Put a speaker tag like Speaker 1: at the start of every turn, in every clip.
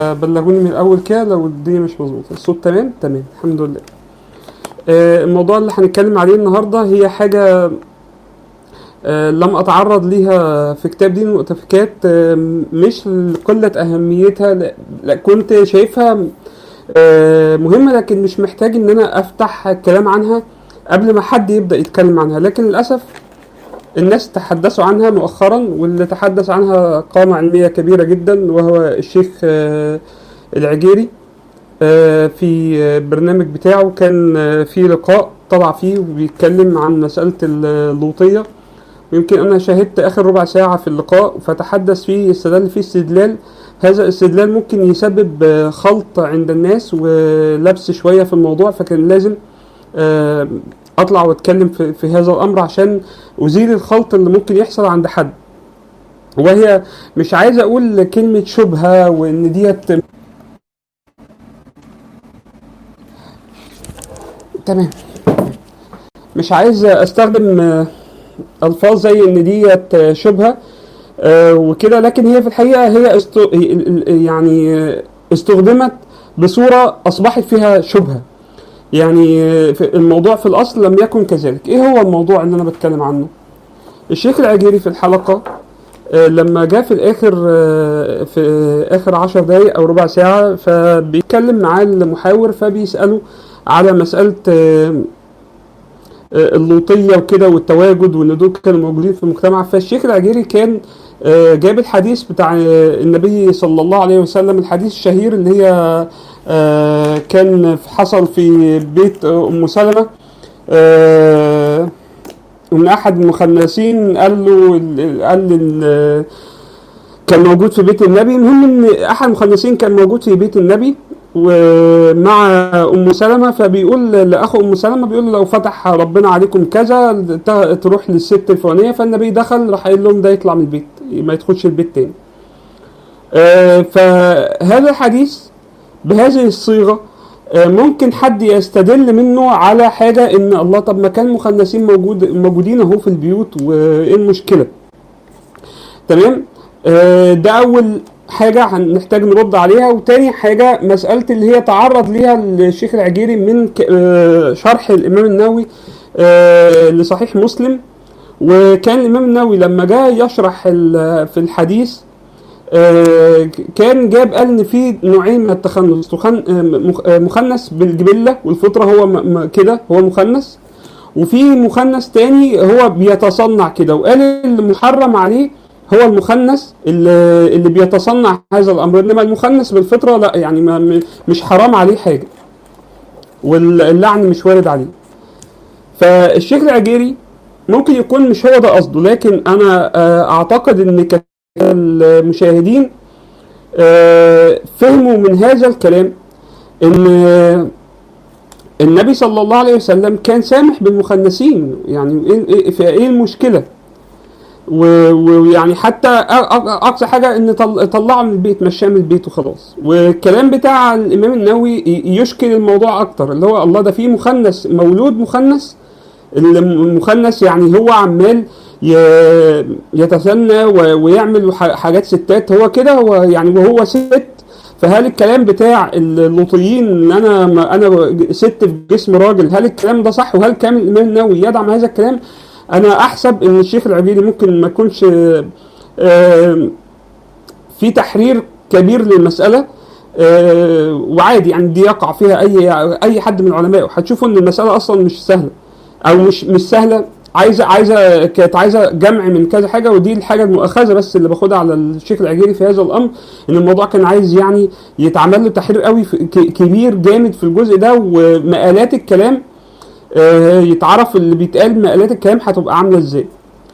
Speaker 1: بلغوني من الاول كده لو الدنيا مش مظبوطه الصوت تمام تمام الحمد لله آه، الموضوع اللي هنتكلم عليه النهارده هي حاجه آه، لم اتعرض ليها في كتاب دين المؤتفكات آه، مش لقله اهميتها لا, لا كنت شايفها آه، مهمه لكن مش محتاج ان انا افتح الكلام عنها قبل ما حد يبدا يتكلم عنها لكن للاسف الناس تحدثوا عنها مؤخرا واللي تحدث عنها قامة علمية كبيرة جدا وهو الشيخ آه، العجيري آه، في آه، برنامج بتاعه كان آه، في لقاء طلع فيه وبيتكلم عن مسألة اللوطية ويمكن أنا شاهدت آخر ربع ساعة في اللقاء فتحدث فيه استدل فيه استدلال هذا الاستدلال ممكن يسبب آه، خلط عند الناس ولبس شوية في الموضوع فكان لازم آه، اطلع واتكلم في, في هذا الامر عشان ازيل الخلط اللي ممكن يحصل عند حد وهي مش عايز اقول كلمة شبهة وان ديت تمام مش عايز استخدم آه، الفاظ زي ان ديت آه، شبهة آه، وكده لكن هي في الحقيقة هي است... يعني آه، استخدمت بصورة اصبحت فيها شبهة يعني آه، في- الموضوع في الاصل لم يكن كذلك ايه هو الموضوع اللي انا بتكلم عنه الشيخ العجيري في الحلقة آه، لما جاء في الاخر آه، في اخر عشر دقايق او ربع ساعة فبيتكلم معاه المحاور فبيسأله على مسألة آه، آه، اللوطية وكده والتواجد وان دول كانوا موجودين في المجتمع فالشيخ العجيري كان آه، جاب الحديث بتاع آه، النبي صلى الله عليه وسلم الحديث الشهير اللي هي آه، كان حصل في بيت آه، ام سلمة آه، ان احد المخنثين قال له ال- قال لل- كان موجود في بيت النبي المهم ان احد المخنثين كان موجود في بيت النبي ومع ام سلمة فبيقول لاخو ام سلمة بيقول له لو فتح ربنا عليكم كذا ت- تروح للست الفلانية فالنبي دخل راح قايل لهم ده يطلع من البيت ما يدخلش البيت تاني آه، فهذا الحديث بهذه الصيغة آه، ممكن حد يستدل منه على حاجة ان الله طب ما كان مخنثين موجود موجودين اهو في البيوت وايه المشكلة تمام آه، ده اول حاجة هنحتاج نرد عليها وتاني حاجة مسألة اللي هي تعرض ليها الشيخ العجيري من ك- آه، شرح الامام النووي آه، لصحيح مسلم وكان الامام النووي لما جاء يشرح ال- في الحديث آه، كان جاب قال ان في نوعين من التخنث تخن- آه، مخ- آه، مخنث بالجبله والفطره هو م- م- كده هو مخنث وفي مخنث تاني هو بيتصنع كده وقال المحرم عليه هو المخنث اللي, اللي بيتصنع هذا الامر انما المخنث بالفطره لا يعني ما م- مش حرام عليه حاجه واللعن مش وارد عليه فالشيخ العجيري ممكن يكون مش هو ده قصده لكن انا آه، اعتقد ان كثير من المشاهدين آه، فهموا من هذا الكلام ان آه، النبي صلى الله عليه وسلم كان سامح بالمخنثين يعني إيه- إيه- في ايه المشكله و- ويعني حتى أ- أ- اقصى حاجه ان طل- طلعه من البيت مشاه من البيت وخلاص والكلام بتاع الامام النووي ي- يشكل الموضوع اكتر اللي هو الله ده في مخنث مولود مخنث المخنث يعني هو عمال ي- يتثنى و- ويعمل ح- حاجات ستات هو كده هو يعني وهو ست فهل الكلام بتاع اللوطيين ان انا ما انا ست في جسم راجل هل الكلام ده صح وهل كان الامام النووي يدعم هذا الكلام انا احسب ان الشيخ العبيدي ممكن ما يكونش آه، آه، في تحرير كبير للمساله آه، وعادي يعني دي يقع فيها اي اي حد من العلماء وهتشوفوا ان المساله اصلا مش سهله او مش مش سهله عايزه عايزه كانت عايزه جمع من كذا حاجه ودي الحاجه المؤخذه بس اللي باخدها على الشيخ العجيري في هذا الامر ان الموضوع كان عايز يعني يتعمل له تحرير قوي في ك- كبير جامد في الجزء ده ومقالات الكلام آه، يتعرف اللي بيتقال مقالات الكلام هتبقى عامله ازاي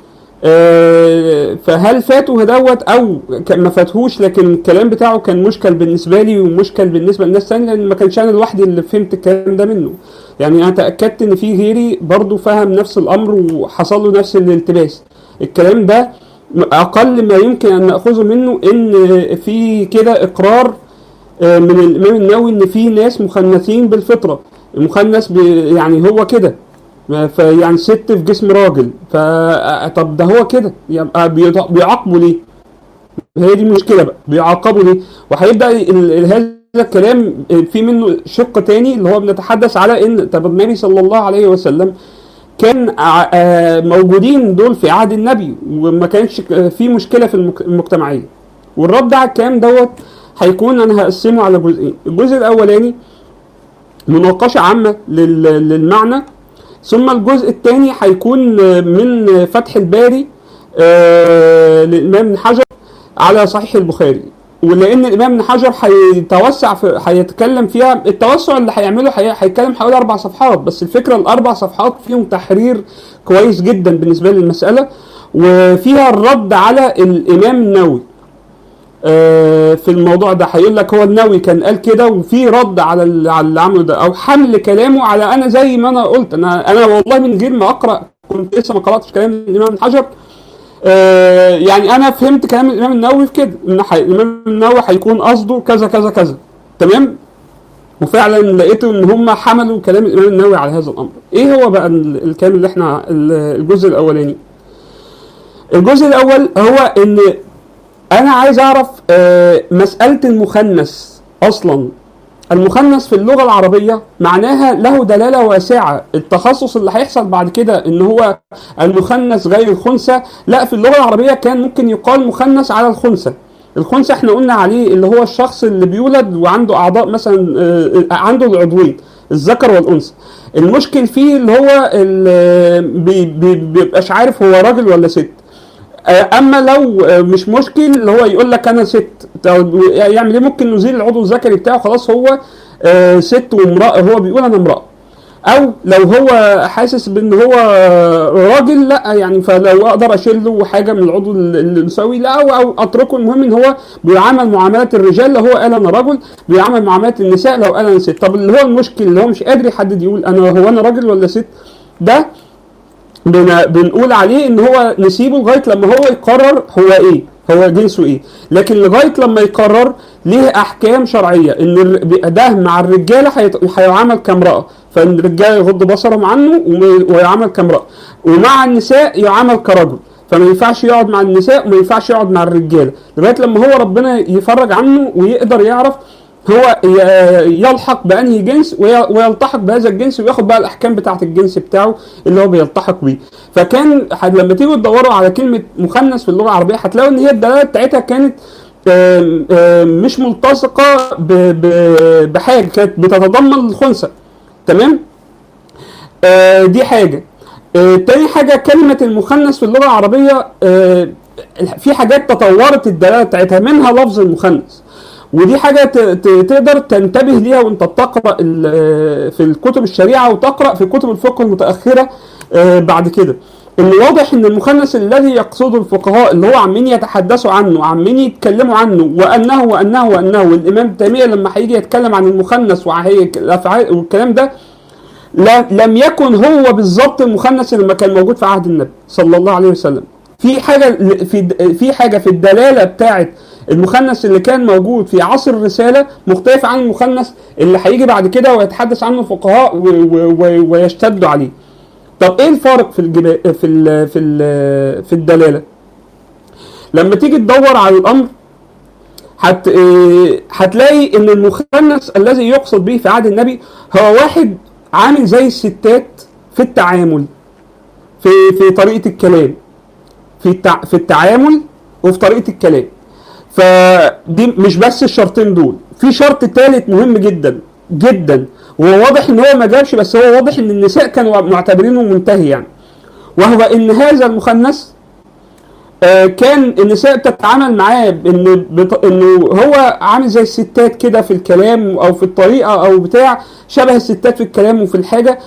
Speaker 1: آه، فهل فاته دوت او كان ما فاتهوش لكن الكلام بتاعه كان مشكل بالنسبه لي ومشكل بالنسبه للناس تانية لان ما كانش انا لوحدي اللي فهمت الكلام ده منه يعني انا تاكدت ان في غيري برضو فهم نفس الامر وحصل له نفس الالتباس الكلام ده اقل ما يمكن ان ناخذه منه ان في كده اقرار آه، من الامام النووي ان في ناس مخنثين بالفطره المخنث بي- يعني هو كده فيعني ست في جسم راجل فطب ده هو كده يبقى بيض- بيعاقبه ليه؟ هي دي المشكله بقى بيعاقبوا ليه وهيبدا ال- ال- هذا الكلام في منه شق تاني اللي هو بنتحدث على ان طب النبي صلى الله عليه وسلم كان ع- آه، موجودين دول في عهد النبي وما كانش ك- في مشكله في المك- المجتمعيه والرد على الكلام دوت هيكون انا هقسمه على جزئين الجزء الاولاني مناقشه عامه لل- للمعنى ثم الجزء الثاني هيكون من فتح الباري آه، للامام ابن حجر على صحيح البخاري ولان الامام ابن حجر هيتوسع في هيتكلم فيها التوسع اللي هيعمله هي- هيتكلم حوالي اربع صفحات بس الفكره الاربع صفحات فيهم تحرير كويس جدا بالنسبه للمساله وفيها الرد على الامام النووي آه، في الموضوع ده هيقول لك هو النووي كان قال كده وفي رد على ال- على اللي عمله ده او حمل كلامه على انا زي ما انا قلت انا انا والله من غير ما اقرا كنت لسه ما قراتش كلام الامام ابن حجر آه، يعني انا فهمت كلام الامام النووي في كده ان حي- الامام النووي هيكون قصده كذا كذا كذا تمام وفعلا لقيته ان هم حملوا كلام الامام النووي على هذا الامر ايه هو بقى ال- الكلام اللي احنا ال- الجزء الاولاني الجزء الاول هو ان انا عايز اعرف آه، مساله المخنث اصلا المخنث في اللغه العربيه معناها له دلاله واسعه التخصص اللي هيحصل بعد كده ان هو المخنث غير الخنثى لا في اللغه العربيه كان ممكن يقال مخنث على الخنثى الخنثى احنا قلنا عليه اللي هو الشخص اللي بيولد وعنده اعضاء مثلا آه، آه، عنده العضوين الذكر والانثى المشكل فيه اللي هو اللي بي- بي- بيبقاش عارف هو راجل ولا ست آه، اما لو آه، مش مشكل اللي هو يقول لك انا ست طب يعمل ايه ممكن نزيل العضو الذكري بتاعه خلاص هو آه، ست وامراه هو بيقول انا امراه او لو هو حاسس بان هو راجل لا يعني فلو اقدر اشيل له حاجه من العضو الانثوي لا او, أو اتركه المهم ان هو بيعامل معامله الرجال لو هو قال انا رجل بيعامل معامله النساء لو قال انا ست طب اللي هو المشكل اللي هو مش قادر يحدد يقول انا هو انا راجل ولا ست ده بن- بنقول عليه ان هو نسيبه لغايه لما هو يقرر هو ايه هو جنسه ايه لكن لغايه لما يقرر ليه احكام شرعيه ان الر- ده مع الرجاله هيت- هيعامل كامراه فالرجاله يغض بصرهم عنه وما- ويعامل كامراه ومع النساء يعامل كرجل فما ينفعش يقعد مع النساء وما ينفعش يقعد مع الرجاله لغايه لما هو ربنا يفرج عنه ويقدر يعرف هو ي- يلحق بانهي جنس وي- ويلتحق بهذا الجنس وياخد بقى الاحكام بتاعه الجنس بتاعه اللي هو بيلتحق بيه فكان ح- لما تيجوا تدوروا على كلمه مخنث في اللغه العربيه هتلاقوا ان هي الدلاله بتاعتها كانت آم، آم، مش ملتصقه ب- ب- بحاجه كانت بتتضمن الخنثى تمام آه، دي حاجه آه، تاني حاجه كلمه المخنث في اللغه العربيه آه، في حاجات تطورت الدلاله بتاعتها منها لفظ المخنث ودي حاجه ت- ت- تقدر تنتبه ليها وانت بتقرا ال- في الكتب الشريعه وتقرا في كتب الفقه المتاخره آه، بعد كده ان واضح ان المخنث الذي يقصده الفقهاء اللي هو عمالين يتحدثوا عنه عمالين يتكلموا عنه وانه وانه وانه والامام تيميه لما هيجي يتكلم عن المخنث وهي الافعال والكلام ده لا لم يكن هو بالظبط المخنث اللي ما كان موجود في عهد النبي صلى الله عليه وسلم في حاجه في في حاجه في الدلاله بتاعه المخنث اللي كان موجود في عصر الرساله مختلف عن المخنث اللي هيجي بعد كده ويتحدث عنه الفقهاء و- و- و- ويشتدوا عليه طب ايه الفارق في الجبا... في ال... في ال... في الدلاله لما تيجي تدور على الامر هت... إيه، هتلاقي ان المخنث الذي يقصد به في عهد النبي هو واحد عامل زي الستات في التعامل في في طريقه الكلام في التع... في التعامل وفي طريقه الكلام فدي مش بس الشرطين دول في شرط ثالث مهم جدا جدا وهو واضح ان هو ما جابش بس هو واضح ان النساء كانوا معتبرينه منتهي يعني وهو ان هذا المخنث آه، كان النساء بتتعامل معاه بان بط... انه هو عامل زي الستات كده في الكلام او في الطريقه او بتاع شبه الستات في الكلام وفي الحاجه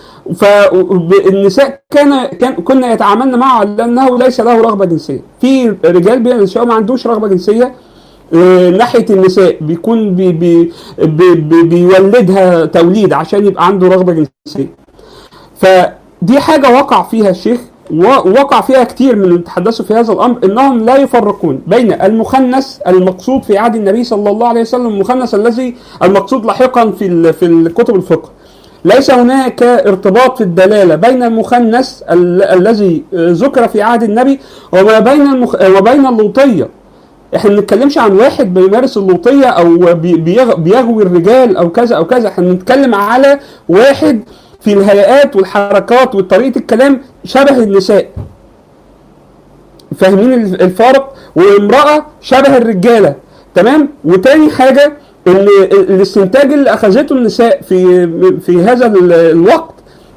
Speaker 1: فالنساء كان كان كنا يتعاملن معه على انه ليس له رغبه جنسيه في رجال بينشأوا ما عندوش رغبه جنسيه آه، ناحيه النساء بيكون بي بي بي بي بيولدها توليد عشان يبقى عنده رغبه جنسيه فدي حاجه وقع فيها الشيخ ووقع فيها كتير من اللي تحدثوا في هذا الامر انهم لا يفرقون بين المخنث المقصود في عهد النبي صلى الله عليه وسلم المخنث الذي المقصود لاحقا في ال- في الكتب الفقه ليس هناك ارتباط في الدلاله بين المخنث ال- الذي ذكر في عهد النبي وما بين المخ... وبين اللوطيه احنا ما بنتكلمش عن واحد بيمارس اللوطيه او بي- بيغ- بيغوي الرجال او كذا او كذا احنا بنتكلم على واحد في الهيئات والحركات وطريقه الكلام شبه النساء فاهمين الف- الفارق وامراه شبه الرجاله تمام وتاني حاجه ان ال- الاستنتاج اللي اخذته النساء في في هذا ال- الوقت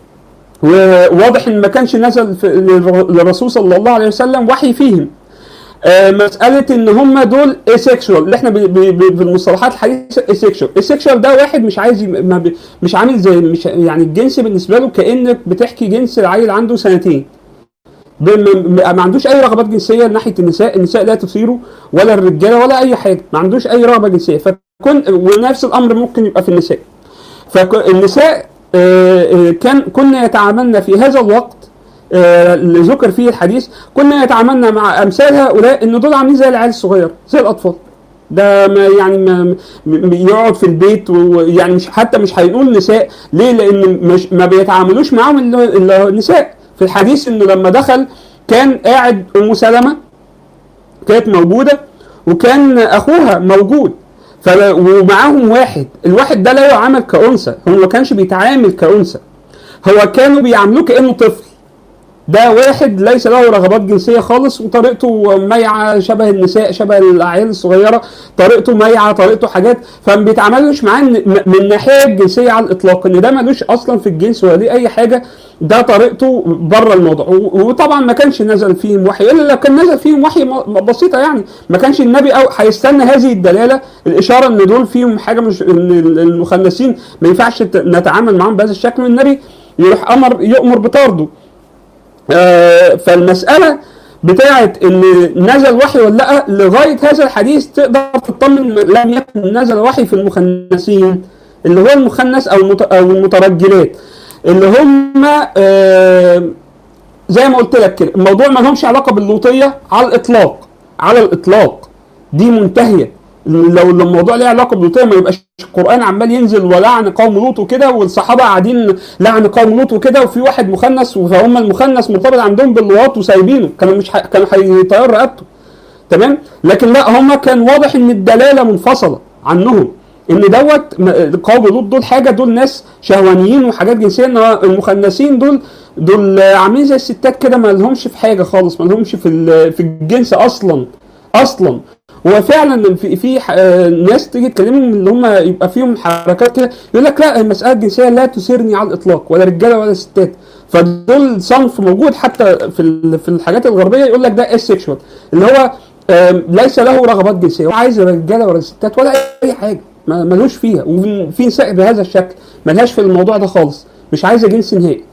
Speaker 1: وواضح ان ما كانش نزل في للر- للرسول صلى الله عليه وسلم وحي فيهم آه، مساله ان هم دول اسيكشوال اللي احنا ب- ب- ب- في المصطلحات الحديثه اسيكشوال اسيكشوال ده واحد مش عايز ي- ما ب- مش عامل زي مش يعني الجنس بالنسبه له كانك بتحكي جنس العيل عنده سنتين ب- م- م- ما عندوش اي رغبات جنسيه ناحيه النساء النساء لا تثيره ولا الرجاله ولا اي حاجه ما عندوش اي رغبه جنسيه فكن ونفس الامر ممكن يبقى في النساء فالنساء آه، آه، كان كنا يتعاملن في هذا الوقت آه، اللي ذكر فيه الحديث كنا يتعاملن مع امثال هؤلاء ان دول عاملين زي العيال الصغير زي الاطفال ده ما يعني ما م- م- يقعد في البيت ويعني مش حتى مش هيقول نساء ليه لان مش ما بيتعاملوش معاهم الا إلا النساء في الحديث انه لما دخل كان قاعد ام سلمه كانت موجوده وكان اخوها موجود فلا ومعاهم واحد الواحد ده لا يعامل كأنثى هو ما كانش بيتعامل كأنثى هو كانوا بيعاملوه كأنه طفل ده واحد ليس له رغبات جنسيه خالص وطريقته ميعه شبه النساء شبه العيال الصغيره طريقته ميعه طريقته حاجات فما بيتعاملوش معاه إن- م- من الناحيه الجنسيه على الاطلاق ان ده ملوش اصلا في الجنس ولا ليه اي حاجه ده طريقته بره الموضوع و- وطبعا ما كانش نزل فيهم وحي الا لو كان نزل فيهم وحي م- بسيطه يعني ما كانش النبي أو هيستنى هذه الدلاله الاشاره ان دول فيهم حاجه مش ان المخنثين ما ينفعش ت- نتعامل معاهم بهذا الشكل والنبي يروح امر يؤمر بطرده آه، فالمسألة بتاعت ان نزل وحي ولا لا لغاية هذا الحديث تقدر تطمن لم يكن نزل وحي في المخنثين اللي هو المخنث او المت- او المترجلات اللي هم آه، زي ما قلت لك كده الموضوع ما لهمش علاقة باللوطية على الاطلاق على الاطلاق دي منتهية لو لو الموضوع ليه علاقه باللوطيه ما يبقاش القران عمال ينزل ولعن قوم لوط وكده والصحابه قاعدين لعن قوم لوط وكده وفي واحد مخنث فهم المخنث مرتبط عندهم باللواط وسايبينه كانوا مش ح... كانوا هيطيروا رقبته تمام لكن لا هم كان واضح ان الدلاله منفصله عنهم ان دوت م- قوم لوط دول حاجه دول ناس شهوانيين وحاجات جنسيه انما المخنثين دول دول عاملين زي الستات كده ما لهمش في حاجه خالص ما لهمش في ال- في الجنس اصلا اصلا هو فعلا في في ح- آه، ناس تيجي تكلمهم اللي هم يبقى فيهم حركات كده يقول لك لا المساله الجنسيه لا تثيرني على الاطلاق ولا رجاله ولا ستات فدول صنف موجود حتى في ال- في الحاجات الغربيه يقول لك ده اسكشوال اللي هو آم، ليس له رغبات جنسيه ولا عايز رجاله ولا ستات ولا اي حاجه ما- ملوش فيها وفي نساء بهذا الشكل ملهاش في الموضوع ده خالص مش عايزه جنس نهائي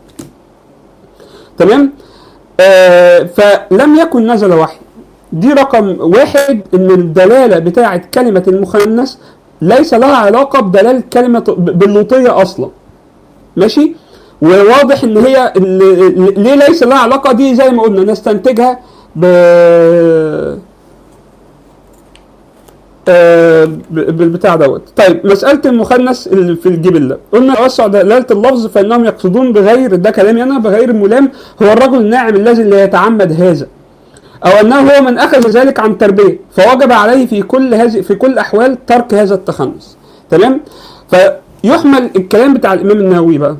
Speaker 1: تمام آه فلم يكن نزل وحي دي رقم واحد ان الدلاله بتاعه كلمه المخنث ليس لها علاقه بدلاله كلمه باللوطيه اصلا ماشي وواضح ان هي ال- ال- ليه ليس لها علاقه دي زي ما قلنا نستنتجها ب آه، ب- بالبتاع دوت طيب مساله المخنث اللي في الجبله قلنا توسع دلاله اللفظ فانهم يقصدون بغير ده كلامي انا بغير ملام هو الرجل الناعم الذي لا يتعمد هذا او انه هو من اخذ ذلك عن تربيه فوجب عليه في كل هذه في كل الاحوال ترك هذا التخنث تمام فيحمل الكلام بتاع الامام النووي بقى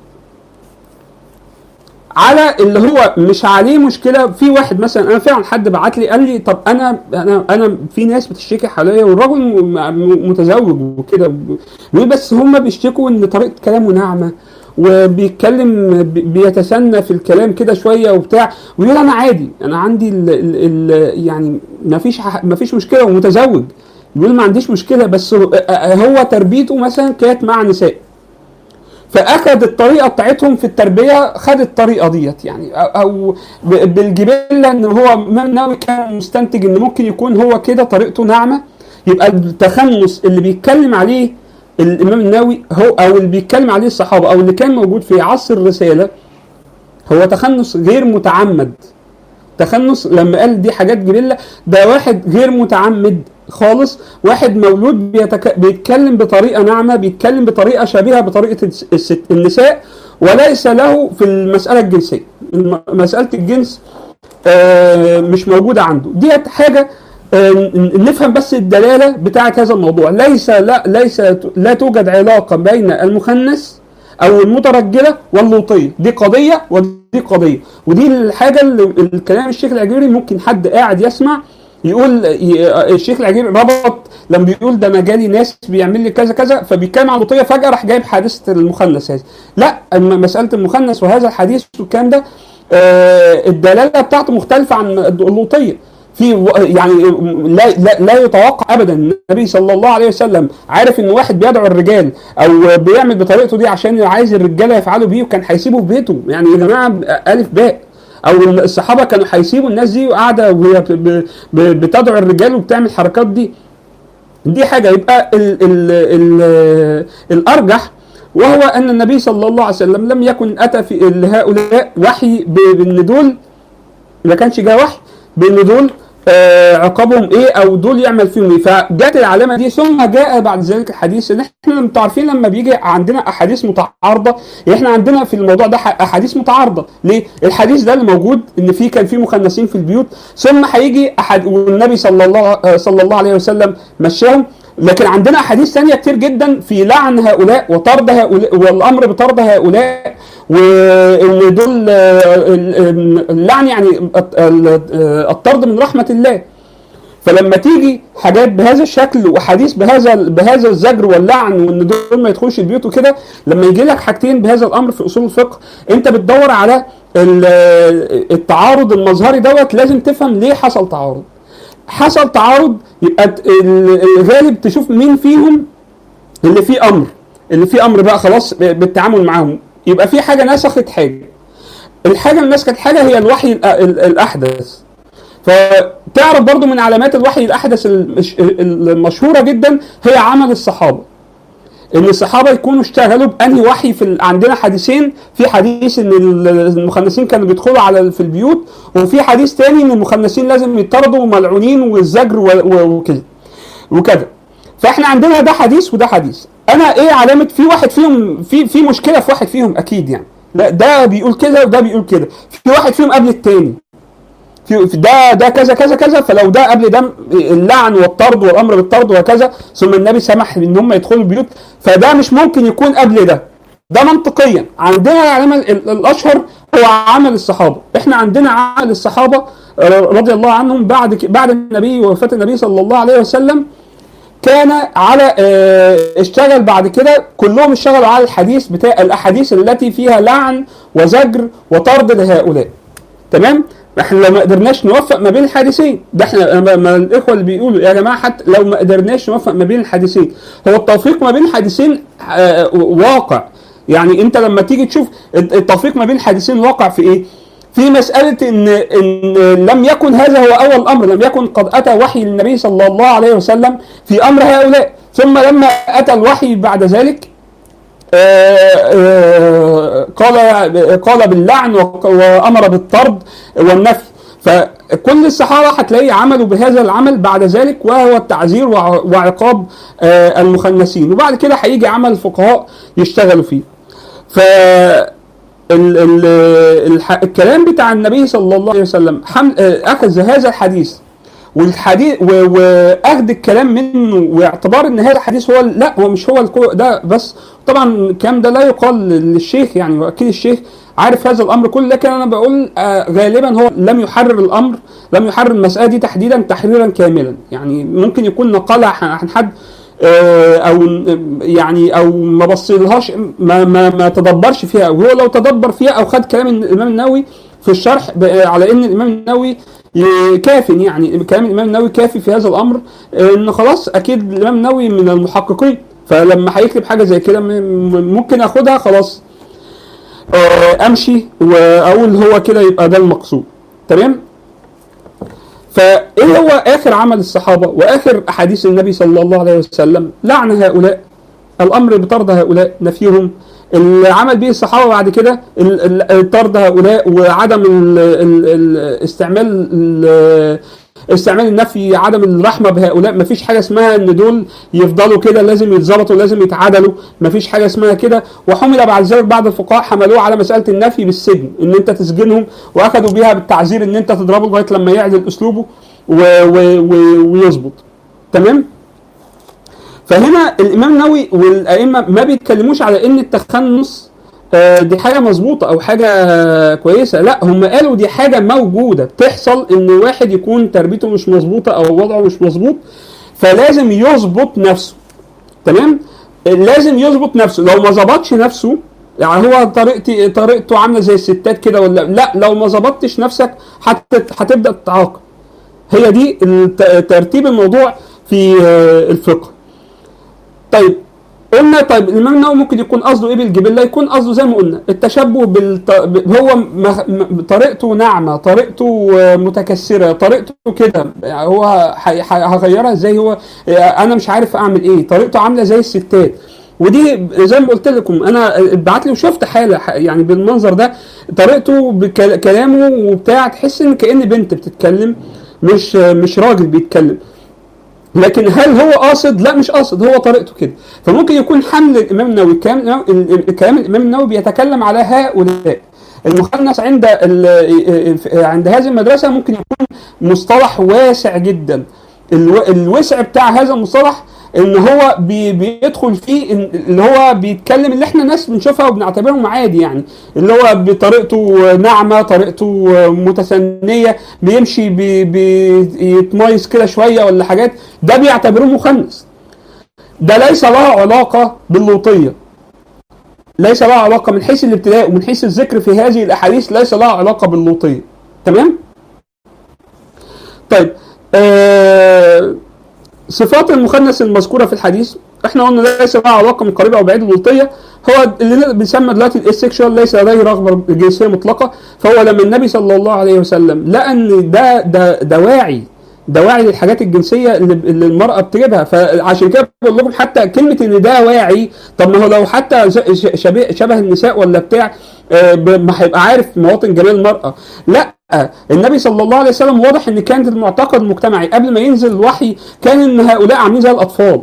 Speaker 1: على اللي هو مش عليه مشكله في واحد مثلا انا فعلا حد بعت لي قال لي طب انا انا انا في ناس بتشتكي حواليا والراجل م- م- متزوج وكده بيقول بس هم بيشتكوا ان طريقه كلامه ناعمه وبيتكلم بي- بيتسنى في الكلام كده شويه وبتاع ويقول انا عادي انا عندي ال ال ال يعني ما فيش ما فيش مشكله ومتزوج يقول ما عنديش مشكله بس هو هو تربيته مثلا كانت مع نساء فاخذ الطريقه بتاعتهم في التربيه خد الطريقه ديت يعني او, أو ب- بالجبله ان هو الامام النووي كان مستنتج ان ممكن يكون هو كده طريقته ناعمه يبقى التخنث اللي بيتكلم عليه الامام النووي هو او اللي بيتكلم عليه الصحابه او اللي كان موجود في عصر الرساله هو تخنث غير متعمد تخنث لما قال دي حاجات جبله ده واحد غير متعمد خالص واحد مولود بيتك... بيتكلم بطريقه ناعمه بيتكلم بطريقه شبيهه بطريقه الس- الست... النساء وليس له في المساله الجنسيه الم- مساله الجنس آه مش موجوده عنده ديت حاجه آه، ن- نفهم بس الدلاله بتاعه هذا الموضوع ليس لا ليس لا توجد علاقه بين المخنث او المترجله واللوطيه دي قضيه ودي قضيه ودي الحاجه اللي الكلام الشيخ العجيري ممكن حد قاعد يسمع يقول ي- الشيخ العجيري ربط لما بيقول ده انا جالي ناس بيعمل لي كذا كذا فبيتكلم عن اللوطيه فجاه راح جايب حادثه المخنث هذا لا أما مساله المخنث وهذا الحديث والكلام ده آه، الدلاله بتاعته مختلفه عن اللوطيه في و- يعني لا لا, لا يتوقع ابدا النبي صلى الله عليه وسلم عارف ان واحد بيدعو الرجال او بيعمل بطريقته دي عشان عايز الرجاله يفعلوا بيه وكان هيسيبه في بيته يعني يا جماعه الف باء او الصحابه كانوا هيسيبوا الناس دي وقاعده وهي ب- ب- ب- بتدعو الرجال وبتعمل الحركات دي دي حاجه يبقى ال ال ال الارجح وهو ان النبي صلى الله عليه وسلم لم يكن اتى في لهؤلاء وحي ب- بان دول ما كانش جاء وحي بان دول آه عقابهم ايه او دول يعمل فيهم ايه فجاءت العلامه دي ثم جاء بعد ذلك الحديث ان احنا انتوا عارفين لما بيجي عندنا احاديث متعارضه احنا عندنا في الموضوع ده ح- احاديث متعارضه ليه الحديث ده اللي موجود ان في كان في مخنثين في البيوت ثم هيجي احد والنبي صلى الله آه، صلى الله عليه وسلم مشاهم لكن عندنا احاديث ثانيه كتير جدا في لعن هؤلاء وطرد هؤلاء والامر بطرد هؤلاء وان دول آه، ال- ال- اللعن يعني الط- ال- آه، الطرد من رحمه الله فلما تيجي حاجات بهذا الشكل وحديث بهذا بهذا الزجر واللعن وان دول ما يدخلوش البيوت وكده لما يجي لك حاجتين بهذا الامر في اصول الفقه انت بتدور على ال- التعارض المظهري دوت لازم تفهم ليه حصل تعارض حصل تعارض يبقى ت- ال- الغالب تشوف مين فيهم اللي فيه امر اللي فيه امر بقى خلاص ب- بالتعامل معاهم يبقى في حاجه نسخت حاجه الحاجه اللي نسخت حاجه هي الوحي الأ- ال- الاحدث فتعرف برضو من علامات الوحي الاحدث المش- المشهوره جدا هي عمل الصحابه ان الصحابه يكونوا اشتغلوا بانهي وحي في ال- عندنا حديثين في حديث ان ال- المخنثين كانوا بيدخلوا على في البيوت وفي حديث تاني ان المخنثين لازم يطردوا وملعونين والزجر و- و- وكده وكده فاحنا عندنا ده حديث وده حديث انا ايه علامه في واحد فيهم في في مشكله في واحد فيهم اكيد يعني لا ده بيقول كده وده بيقول كده في واحد فيهم قبل التاني في في ده ده كذا كذا كذا فلو ده قبل ده اللعن والطرد والامر بالطرد وكذا ثم النبي سمح ان هم يدخلوا البيوت فده مش ممكن يكون قبل ده ده منطقيا عندنا العلامه ال- الاشهر هو عمل الصحابه احنا عندنا عمل الصحابه آه، رضي الله عنهم بعد ك- بعد النبي ووفاه النبي صلى الله عليه وسلم كان على آه، اشتغل بعد كده كلهم اشتغلوا على الحديث بتاع الاحاديث التي فيها لعن وزجر وطرد لهؤلاء تمام احنا لو ما قدرناش نوفق ما بين الحديثين ده احنا ما ما الاخوه اللي بيقولوا يا جماعه حتى لو ما قدرناش نوفق ما بين الحديثين هو التوفيق ما بين الحديثين آه، واقع يعني انت لما تيجي تشوف التوفيق ما بين الحديثين واقع في ايه في مسألة إن إن لم يكن هذا هو أول أمر، لم يكن قد أتى وحي للنبي صلى الله عليه وسلم في أمر هؤلاء، ثم لما أتى الوحي بعد ذلك آه، آه، قال قال باللعن وق- وامر بالطرد والنفي فكل الصحابه هتلاقي عملوا بهذا العمل بعد ذلك وهو التعزير وع- وعقاب آه، المخنثين وبعد كده هيجي عمل الفقهاء يشتغلوا فيه ف ال ال الح- الكلام بتاع النبي صلى الله عليه وسلم حمل آه، اخذ هذا الحديث والحديث و- واخذ الكلام منه واعتبار ان هذا الحديث هو لا هو مش هو الكو- ده بس طبعا الكلام ده لا يقال للشيخ يعني واكيد الشيخ عارف هذا الامر كله لكن انا بقول آه، غالبا هو لم يحرر الامر لم يحرر المساله دي تحديدا تحريرا كاملا يعني ممكن يكون نقلها عن حد آه، او يعني او ما بصلهاش ما ما ما تدبرش فيها وهو لو تدبر فيها او خد كلام الامام النووي في الشرح ب- على ان الامام النووي ي- كاف يعني كلام الامام النووي كافي في هذا الامر آه، ان خلاص اكيد الامام النووي من المحققين فلما هيكتب حاجه زي كده م- م- ممكن اخدها خلاص آه، امشي واقول هو كده يبقى ده المقصود تمام فايه هو اخر عمل الصحابه واخر احاديث النبي صلى الله عليه وسلم لعن هؤلاء الامر بطرد هؤلاء نفيهم العمل به الصحابه بعد كده ال- ال- طرد هؤلاء وعدم ال ال ال استعمال ال استعمال النفي عدم الرحمه بهؤلاء مفيش حاجه اسمها ان دول يفضلوا كده لازم يتظبطوا لازم يتعادلوا مفيش حاجه اسمها كده وحمل بعد ذلك بعض الفقهاء حملوه على مساله النفي بالسجن ان انت تسجنهم واخذوا بيها بالتعزير ان انت تضربه لغايه لما يعدل اسلوبه و و و ويظبط تمام فهنا الامام النووي والائمه ما بيتكلموش على ان التخنص آه، دي حاجه مظبوطه او حاجه آه، كويسه لا هم قالوا دي حاجه موجوده بتحصل ان واحد يكون تربيته مش مظبوطه او وضعه مش مظبوط فلازم يظبط نفسه تمام لازم يظبط نفسه لو ما ظبطش نفسه يعني هو طريقتي طريقته عامله زي الستات كده ولا لا لو ما ظبطتش نفسك هت- هتبدا تتعاقب هي دي الت- ترتيب الموضوع في آه، الفقه طيب قلنا طيب الامام النووي ممكن يكون قصده ايه بالجبله يكون قصده زي ما قلنا التشبه بالط... ب- هو م... م... طريقته ناعمه طريقته آه، متكسره طريقته كده يعني هو ح- ح- هغيرها ازاي هو آه، انا مش عارف اعمل ايه طريقته عامله زي الستات ودي زي ما قلت لكم انا اتبعت لي وشفت حاله ح- يعني بالمنظر ده طريقته بكلامه وبتاع تحس ان كأن بنت بتتكلم مش مش راجل بيتكلم لكن هل هو قاصد؟ لا مش قاصد هو طريقته كده فممكن يكون حمل الامام النووي كلام الإمام- ال- ال- كلام الامام النووي بيتكلم على هؤلاء المخنث عند ال- عند هذه المدرسه ممكن يكون مصطلح واسع جدا الو- الوسع بتاع هذا المصطلح ان هو بي بيدخل فيه إن- اللي هو بيتكلم اللي احنا ناس بنشوفها وبنعتبرهم عادي يعني اللي هو بطريقته ناعمه طريقته متسنيه بيمشي بي بيتميز كده شويه ولا حاجات ده بيعتبروه مخنث ده ليس له علاقه باللوطيه ليس له علاقه من حيث الابتداء ومن حيث الذكر في هذه الاحاديث ليس له علاقه باللوطيه تمام طيب آه صفات المخنث المذكوره في الحديث احنا قلنا ليس لها علاقه من قريبه او بعيده باللوطيه هو اللي بيسمى دلوقتي الاستكشوال ليس لديه رغبه جنسيه مطلقه فهو لما النبي صلى الله عليه وسلم لقى ان ده ده دواعي دواعي للحاجات الجنسيه اللي, اللي المراه بتجيبها فعشان كده بقول لكم حتى كلمه ان ده واعي طب ما هو لو حتى ز- ش- شبيه شبه النساء ولا بتاع آه، ب- ما هيبقى عارف مواطن جمال المراه لا النبي صلى الله عليه وسلم واضح ان كانت المعتقد المجتمعي قبل ما ينزل الوحي كان ان هؤلاء عاملين زي الاطفال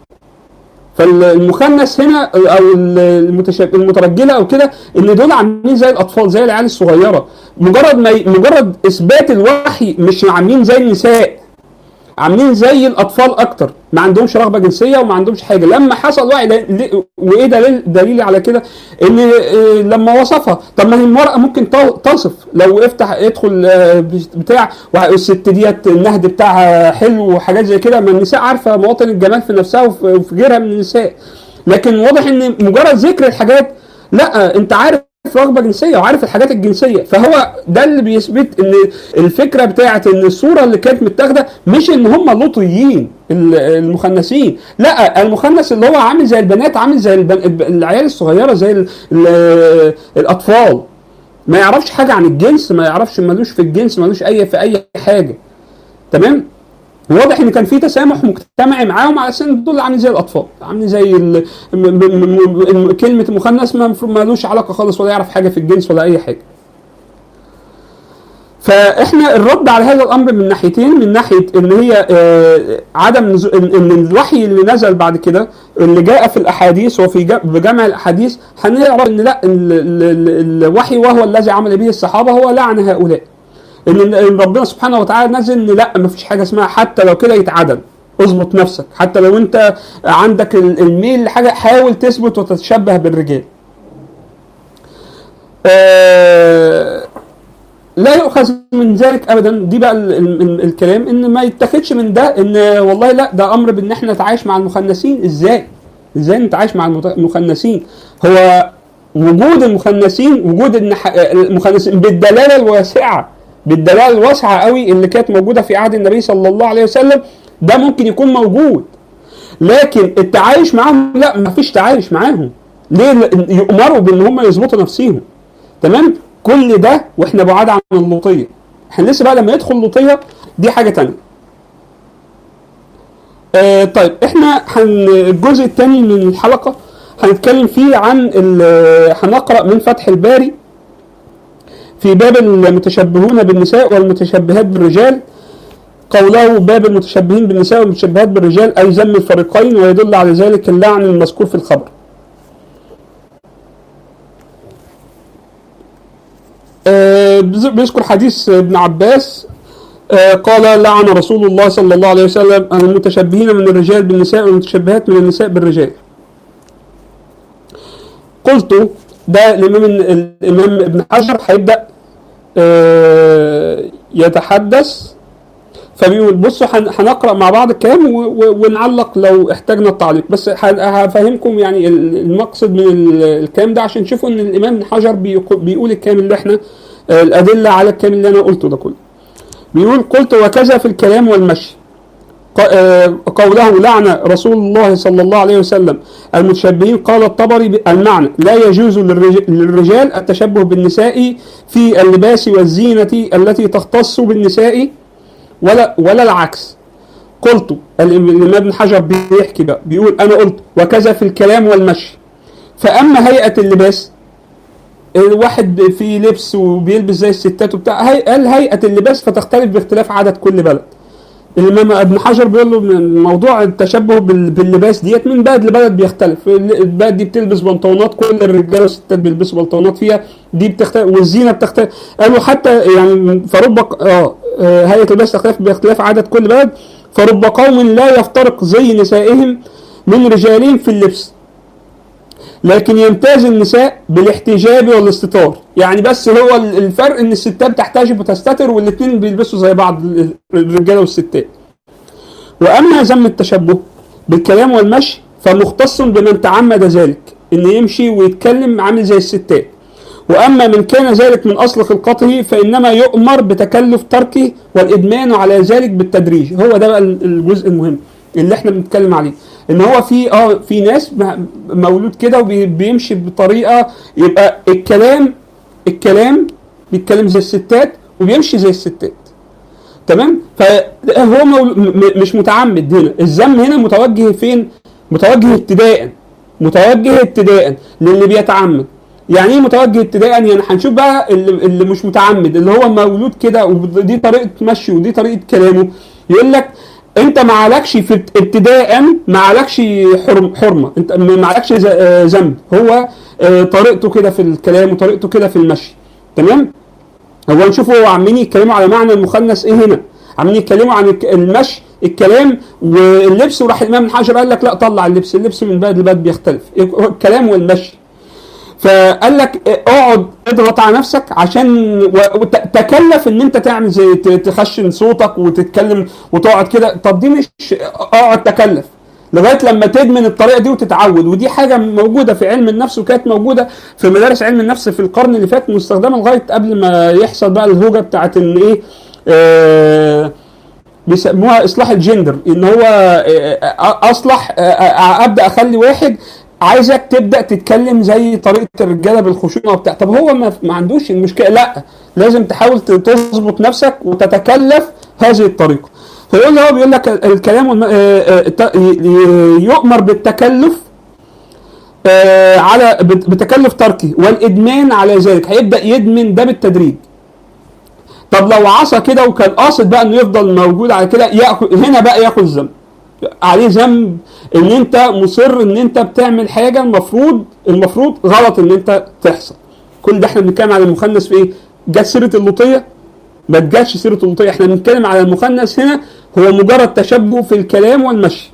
Speaker 1: فالمخنث هنا او المتشاب- المترجله او كده ان دول عاملين زي الاطفال زي العيال الصغيره مجرد ما ي- مجرد اثبات الوحي مش عاملين زي النساء عاملين زي الاطفال اكتر ما عندهمش رغبه جنسيه وما عندهمش حاجه لما حصل وعي ل- ل- وايه دليل دليل على كده ان آه، لما وصفها طب ما هي المراه ممكن تو- تصف لو افتح ادخل آه، بتاع والست ديت النهد بتاعها حلو وحاجات زي كده ما النساء عارفه مواطن الجمال في نفسها وفي وفي غيرها من النساء لكن واضح ان مجرد ذكر الحاجات لا انت عارف رغبه جنسيه وعارف الحاجات الجنسيه فهو ده اللي بيثبت ان الفكره بتاعت ان الصوره اللي كانت متاخده مش ان هم لوطيين ال- المخنثين لا المخنث اللي هو عامل زي البنات عامل زي البن... الب- العيال الصغيره زي ال... ال... الاطفال ما يعرفش حاجه عن الجنس ما يعرفش ملوش في الجنس ملوش اي في اي حاجه تمام واضح ان كان في تسامح مجتمعي معاهم على اساس ان دول عاملين زي الاطفال عاملين زي ال... م... م... م... كلمه مخنث ما المفروض مالوش علاقه خالص ولا يعرف حاجه في الجنس ولا اي حاجه فاحنا الرد على هذا الامر من ناحيتين من ناحيه ان هي آه، عدم نزو... ان إن الوحي اللي نزل بعد كده اللي جاء في الاحاديث وفي ج- بجمع الاحاديث هنعرف ان لا ال- ال- ال- الوحي وهو الذي عمل به الصحابه هو لعن هؤلاء ان إن ربنا سبحانه وتعالى نزل ان لا ما فيش حاجه اسمها حتى لو كده يتعدل اظبط نفسك حتى لو انت عندك ال- الميل لحاجه حاول تثبت وتتشبه بالرجال آه لا يؤخذ من ذلك ابدا دي بقى ال ال ال الكلام ان ما يتاخدش من ده ان والله لا ده امر بان احنا نتعايش مع المخنثين ازاي؟ ازاي نتعايش مع المت- المخنثين؟ هو وجود المخنثين وجود النح- المخنثين بالدلاله الواسعه بالدلاله الواسعه قوي اللي كانت موجوده في عهد النبي صلى الله عليه وسلم ده ممكن يكون موجود لكن التعايش معاهم لا ما فيش تعايش معاهم ليه لأن يؤمروا بان هم يظبطوا نفسهم تمام كل ده واحنا بعاد عن اللوطيه احنا لسه بقى لما يدخل اللوطيه دي حاجه تانية آه طيب احنا هن الجزء الثاني من الحلقه هنتكلم فيه عن ال- هنقرا من فتح الباري في باب المتشبهون بالنساء والمتشبهات بالرجال قوله باب المتشبهين بالنساء والمتشبهات بالرجال اي ذم الفريقين ويدل على ذلك اللعن المذكور في الخبر آه، بيذكر حديث ابن عباس آه، قال لعن رسول الله صلى الله عليه وسلم المتشبهين من الرجال بالنساء والمتشبهات من النساء بالرجال قلت ده الامام الامام ابن حجر هيبدا آه، يتحدث فبيقول بصوا هن- هنقرا مع بعض الكلام و- و- ونعلق لو احتاجنا التعليق بس ه- هفهمكم يعني ال- المقصد من ال- الكلام ده عشان تشوفوا ان الامام ابن حجر بيقو- بيقول الكلام اللي احنا آه، الادله على الكلام اللي انا قلته ده كله بيقول قلت وكذا في الكلام والمشي ق- آه، قوله لعن رسول الله صلى الله عليه وسلم المتشبهين قال الطبري ب- المعنى لا يجوز للرج- للرجال التشبه بالنساء في اللباس والزينة التي تختص بالنساء ولا ولا العكس قلت الإمام ابن حجر بيحكي بقى بيقول أنا قلت وكذا في الكلام والمشي فأما هيئة اللباس الواحد في لبس وبيلبس زي الستات وبتاع هي قال هيئة اللباس فتختلف باختلاف عدد كل بلد الإمام ابن حجر بيقول له من موضوع التشبه بال- باللباس ديت من بلد لبلد بيختلف البلد دي بتلبس بنطلونات كل الرجاله والستات بيلبسوا بنطلونات فيها دي بتختلف والزينه بتختلف قالوا حتى يعني فرب اه آه، هيئه اللباس تختلف باختلاف عدد كل بلد فرب قوم لا يفترق زي نسائهم من رجالهم في اللبس لكن يمتاز النساء بالاحتجاب والاستتار يعني بس هو ال- الفرق ان الستات بتحتجب وتستتر والاثنين بيلبسوا زي بعض ال- الرجاله والستات واما ذم التشبه بالكلام والمشي فمختص بمن تعمد ذلك ان يمشي ويتكلم عامل زي الستات واما من كان ذلك من اصل خلقته فانما يؤمر بتكلف تركه والادمان على ذلك بالتدريج هو ده بقى الجزء المهم اللي احنا بنتكلم عليه ان هو في اه في ناس م- مولود كده وبيمشي بطريقه يبقى الكلام الكلام بيتكلم زي الستات وبيمشي زي الستات تمام فهو مول... م... مش متعمد هنا الذم هنا متوجه فين متوجه ابتداء متوجه ابتداء للي بيتعمد يعني ايه متوجه ابتداء يعني هنشوف بقى اللي, اللي مش متعمد اللي هو مولود كده ودي طريقه مشي ودي طريقه كلامه يقول لك انت ما عليكش في ابت- ابتداء ما عليكش حرم حرمه انت ما عليكش ز- آه، ذنب هو آه، طريقته كده في الكلام وطريقته كده في المشي تمام هو نشوف هو عمالين يتكلموا على معنى المخنث ايه هنا عمالين يتكلموا عن الك- المشي الكلام واللبس وراح الامام الحجر قال لك لا طلع اللبس اللبس من بلد لبلد بيختلف هو الكلام والمشي فقال لك اقعد اضغط على نفسك عشان و- وت- تكلف ان انت تعمل زي ت- تخشن صوتك وتتكلم وتقعد كده طب دي مش اقعد تكلف لغايه لما تدمن الطريقه دي وتتعود ودي حاجه موجوده في علم النفس وكانت موجوده في مدارس علم النفس في القرن اللي فات مستخدمه لغايه قبل ما يحصل بقى الهوجه بتاعت ان ايه آه بيسموها اصلاح الجندر ان هو آه، اصلح آه، آه، ابدا اخلي واحد عايزك تبدا تتكلم زي طريقه الرجاله بالخشونه وبتاع طب هو ما, ما عندوش المشكله لا لازم تحاول تظبط نفسك وتتكلف هذه الطريقه فيقول هو بيقول لك الكلام والم... آه، آه، ت- ي- يؤمر بالتكلف آه، على بت- بتكلف تركه والادمان على ذلك هيبدا يدمن ده بالتدريج طب لو عصى كده وكان قاصد بقى انه يفضل موجود على كده ياخذ هنا بقى ياخذ ذنب عليه ذنب ان انت مصر ان انت بتعمل حاجه المفروض المفروض غلط ان انت تحصل كل ده احنا بنتكلم على المخنث في ايه؟ جت سيره اللوطيه ما جاتش سيره اللوطيه احنا بنتكلم على المخنث هنا هو مجرد تشبه في الكلام والمشي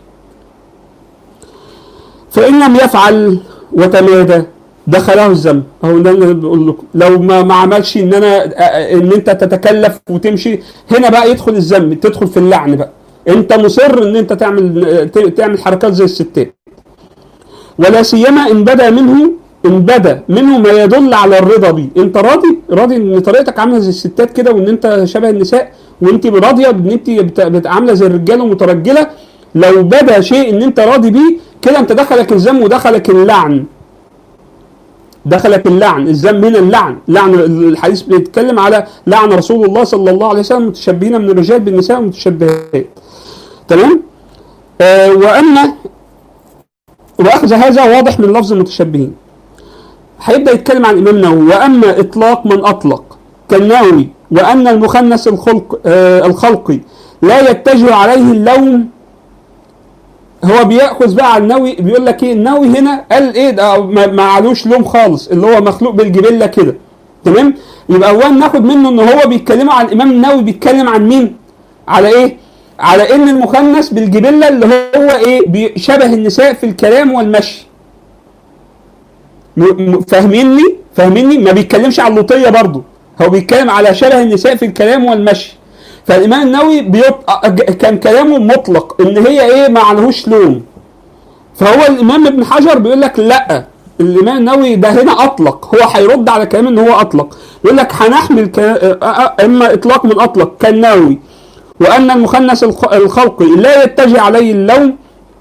Speaker 1: فان لم يفعل وتمادى دخله الذنب اهو ده اللي بقول لكم لو ما, ما عملش ان انا ان انت تتكلف وتمشي هنا بقى يدخل الذنب تدخل في اللعن بقى انت مصر ان انت تعمل تعمل حركات زي الستات ولا سيما ان بدا منه ان بدا منه ما يدل على الرضا بيه انت راضي راضي ان طريقتك عامله زي الستات كده وان انت شبه النساء وانت راضيه ان انت بت- بت- عامله زي الرجاله ومترجله لو بدا شيء ان انت راضي بيه كده انت دخلك الذم ودخلك اللعن دخلك اللعن الذم هنا اللعن لعن الحديث بيتكلم على لعن رسول الله صلى الله عليه وسلم متشبهين من الرجال بالنساء متشبهات تمام آه واما واخذ هذا واضح من لفظ المتشبهين هيبدا يتكلم عن الامام النووي واما اطلاق من اطلق كالنووي وان المخنث الخلق آه الخلقي لا يتجه عليه اللوم هو بياخذ بقى على النووي بيقول لك ايه النووي هنا قال ايه ده ما ما علوش لوم خالص اللي هو مخلوق بالجبله كده تمام يبقى اولا ناخد منه ان هو بيتكلموا عن الامام النووي بيتكلم عن مين على ايه على ان المخنث بالجبله اللي هو ايه بي- شبه النساء في الكلام والمشي م- م- فاهميني فاهميني ما بيتكلمش على اللوطيه برضو هو بيتكلم على شبه النساء في الكلام والمشي فالامام النووي بيط... كان كلامه مطلق ان هي ايه ما عليهوش لوم فهو الامام ابن حجر بيقول لك لا الامام النووي ده هنا اطلق هو هيرد على كلام ان هو اطلق يقول لك هنحمل ك... اما اطلاق من اطلق كالنووي وان المخنث الخ- الخلقي لا يتجه عليه اللوم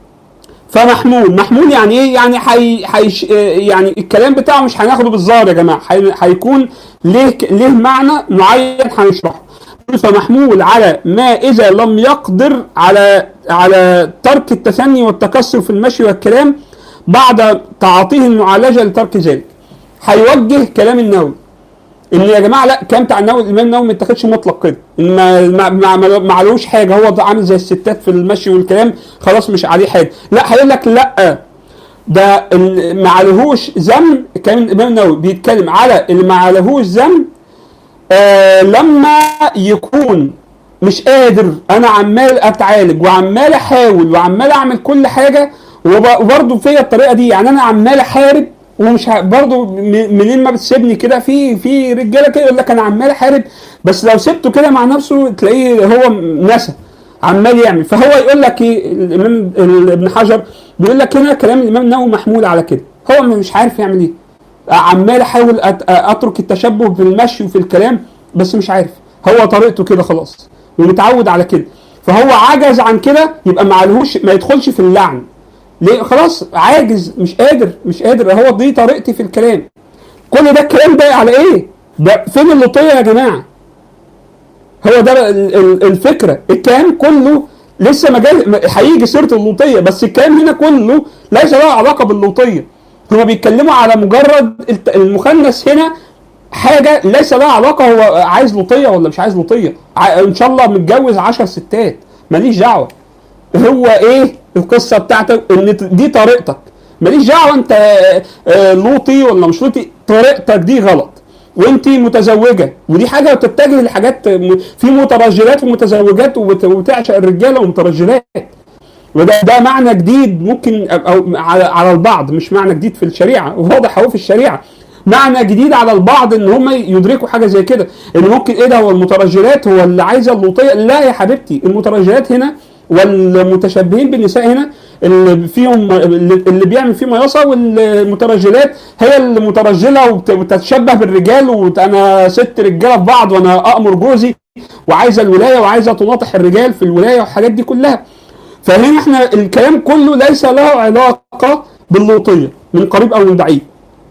Speaker 1: فمحمول محمول يعني ايه يعني حي... حيش... يعني الكلام بتاعه مش هناخده بالظاهر يا جماعه حي... هيكون ليه ليه معنى معين هنشرحه فمحمول على ما اذا لم يقدر على على ترك التثني والتكسر في المشي والكلام بعد تعاطيه المعالجه لترك ذلك هيوجه كلام النووي ان يا جماعه لا الكلام بتاع النووي الامام النووي ما اتاخدش مطلق كده ان ما ما ما, ما, ما عليهوش حاجه هو ده عامل زي الستات في المشي والكلام خلاص مش عليه حاجه لا هيقول لك لا ده ال- ما عليهوش ذنب كان الامام النووي بيتكلم على اللي ما عليهوش ذنب آه لما يكون مش قادر انا عمال اتعالج وعمال احاول وعمال اعمل كل حاجه وب- وبرضه فيا الطريقه دي يعني انا عمال احارب ومش ه- برضه م- منين ما بتسيبني كده في في رجاله كده يقول لك انا عمال احارب بس لو سبته كده مع نفسه تلاقيه هو نسى عمال يعمل فهو يقول لك ايه الامام ال- ابن حجر بيقول لك هنا كلام الامام النووي محمول على كده هو مش عارف يعمل ايه عمال احاول أت- اترك التشبه في المشي وفي الكلام بس مش عارف هو طريقته كده خلاص ومتعود على كده فهو عجز عن كده يبقى ما عليهوش ما يدخلش في اللعن ليه خلاص عاجز مش قادر مش قادر هو دي طريقتي في الكلام كل ده الكلام ده على ايه ده فين اللطيه يا جماعه هو ده ال- ال- الفكره الكلام كله لسه ما جاي ما- هيجي سيره اللوطيه بس الكلام هنا كله ليس له علاقه باللوطيه هما بيتكلموا على مجرد الت- المخنث هنا حاجه ليس لها علاقه هو عايز لوطيه ولا مش عايز لوطيه ع- ان شاء الله متجوز عشر ستات ماليش دعوه هو ايه القصه بتاعتك ان ت- دي طريقتك ماليش دعوه انت آه، آه، لوطي ولا مش لوطي طريقتك دي غلط وانت متزوجه ودي حاجه بتتجه لحاجات م- في مترجلات ومتزوجات وبت- وبتعشق الرجاله ومترجلات وده ده معنى جديد ممكن أو أو على على البعض مش معنى جديد في الشريعه واضح اهو في الشريعه معنى جديد على البعض ان هم يدركوا حاجه زي كده ان ممكن ايه ده هو المترجلات هو اللي عايزه اللوطيه لا يا حبيبتي المترجلات هنا والمتشبهين بالنساء هنا اللي فيهم اللي اللي بيعمل فيه مياصه والمترجلات هي المترجله وبت- وبتتشبه بالرجال وانا ست رجاله في بعض وانا امر جوزي وعايزه الولايه وعايزه تناطح الرجال في الولايه والحاجات دي كلها فهنا احنا الكلام كله ليس له علاقه باللوطيه من قريب او من بعيد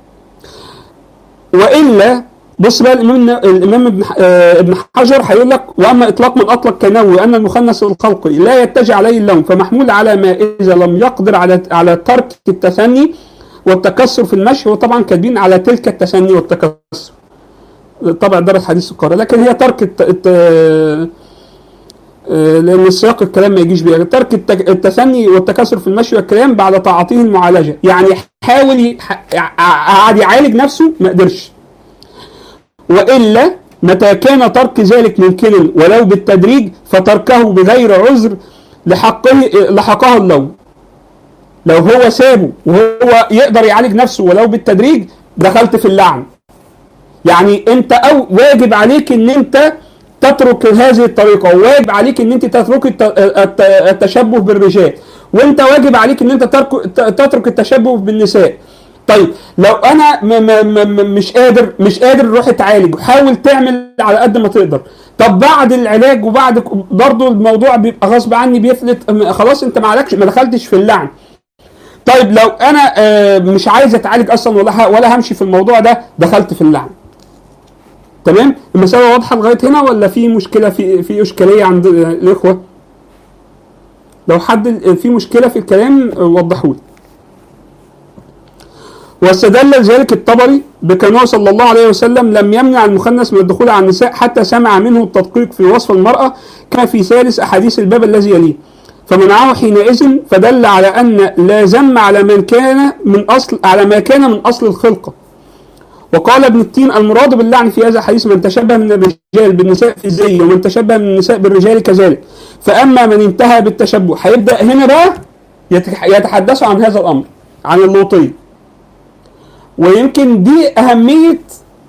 Speaker 1: والا بص بقى الامام الامام ابن ح- آه، ابن حجر هيقول لك واما اطلاق من اطلق كنوي ان المخنث الخلقي لا يتجه عليه اللوم فمحمول على ما اذا لم يقدر على على ترك التثني والتكسر في المشي وطبعا كاتبين على تلك التثني والتكسر طبعا درس حديث القارة لكن هي ترك الت... الت... آه، لان سياق الكلام ما يجيش بيها ترك الت- التثني والتكاثر في المشي والكلام بعد تعاطيه المعالجه يعني حاول ي- ح- ع- قعد يعالج نفسه ما قدرش والا متى كان ترك ذلك ممكنا ولو بالتدريج فتركه بغير عذر لحقه لحقه اللوم لو هو سابه وهو يقدر يعالج نفسه ولو بالتدريج دخلت في اللعن يعني انت او واجب عليك ان انت تترك هذه الطريقة وواجب عليك ان انت تترك الت- الت- التشبه بالرجال وانت واجب عليك ان انت ترك تترك التشبه بالنساء طيب لو انا م م م م مش قادر مش قادر روح اتعالج حاول تعمل على قد ما تقدر طب بعد العلاج وبعد برضه الموضوع بيبقى غصب عني بيفلت م- خلاص انت ما عالجش ما دخلتش في اللعن طيب لو انا آه، مش عايز اتعالج اصلا ولا ه- ولا همشي في الموضوع ده دخلت في اللعن تمام المسألة واضحة لغاية هنا ولا في مشكلة في في إشكالية عند الإخوة؟ لو حد في مشكلة في الكلام وضحوا لي. واستدل ذلك الطبري بكونه صلى الله عليه وسلم لم يمنع المخنث من الدخول على النساء حتى سمع منه التدقيق في وصف المرأة كما في ثالث أحاديث الباب الذي يليه فمنعه حينئذ فدل على أن لا ذم على من كان من أصل على ما كان من أصل الخلقة وقال ابن التين المراد باللعن في هذا الحديث من تشبه من الرجال بالنساء في الزي ومن تشبه من النساء بالرجال كذلك فاما من انتهى بالتشبه هيبدا هنا بقى يتح- يتحدثوا عن هذا الامر عن اللوطيه ويمكن دي اهميه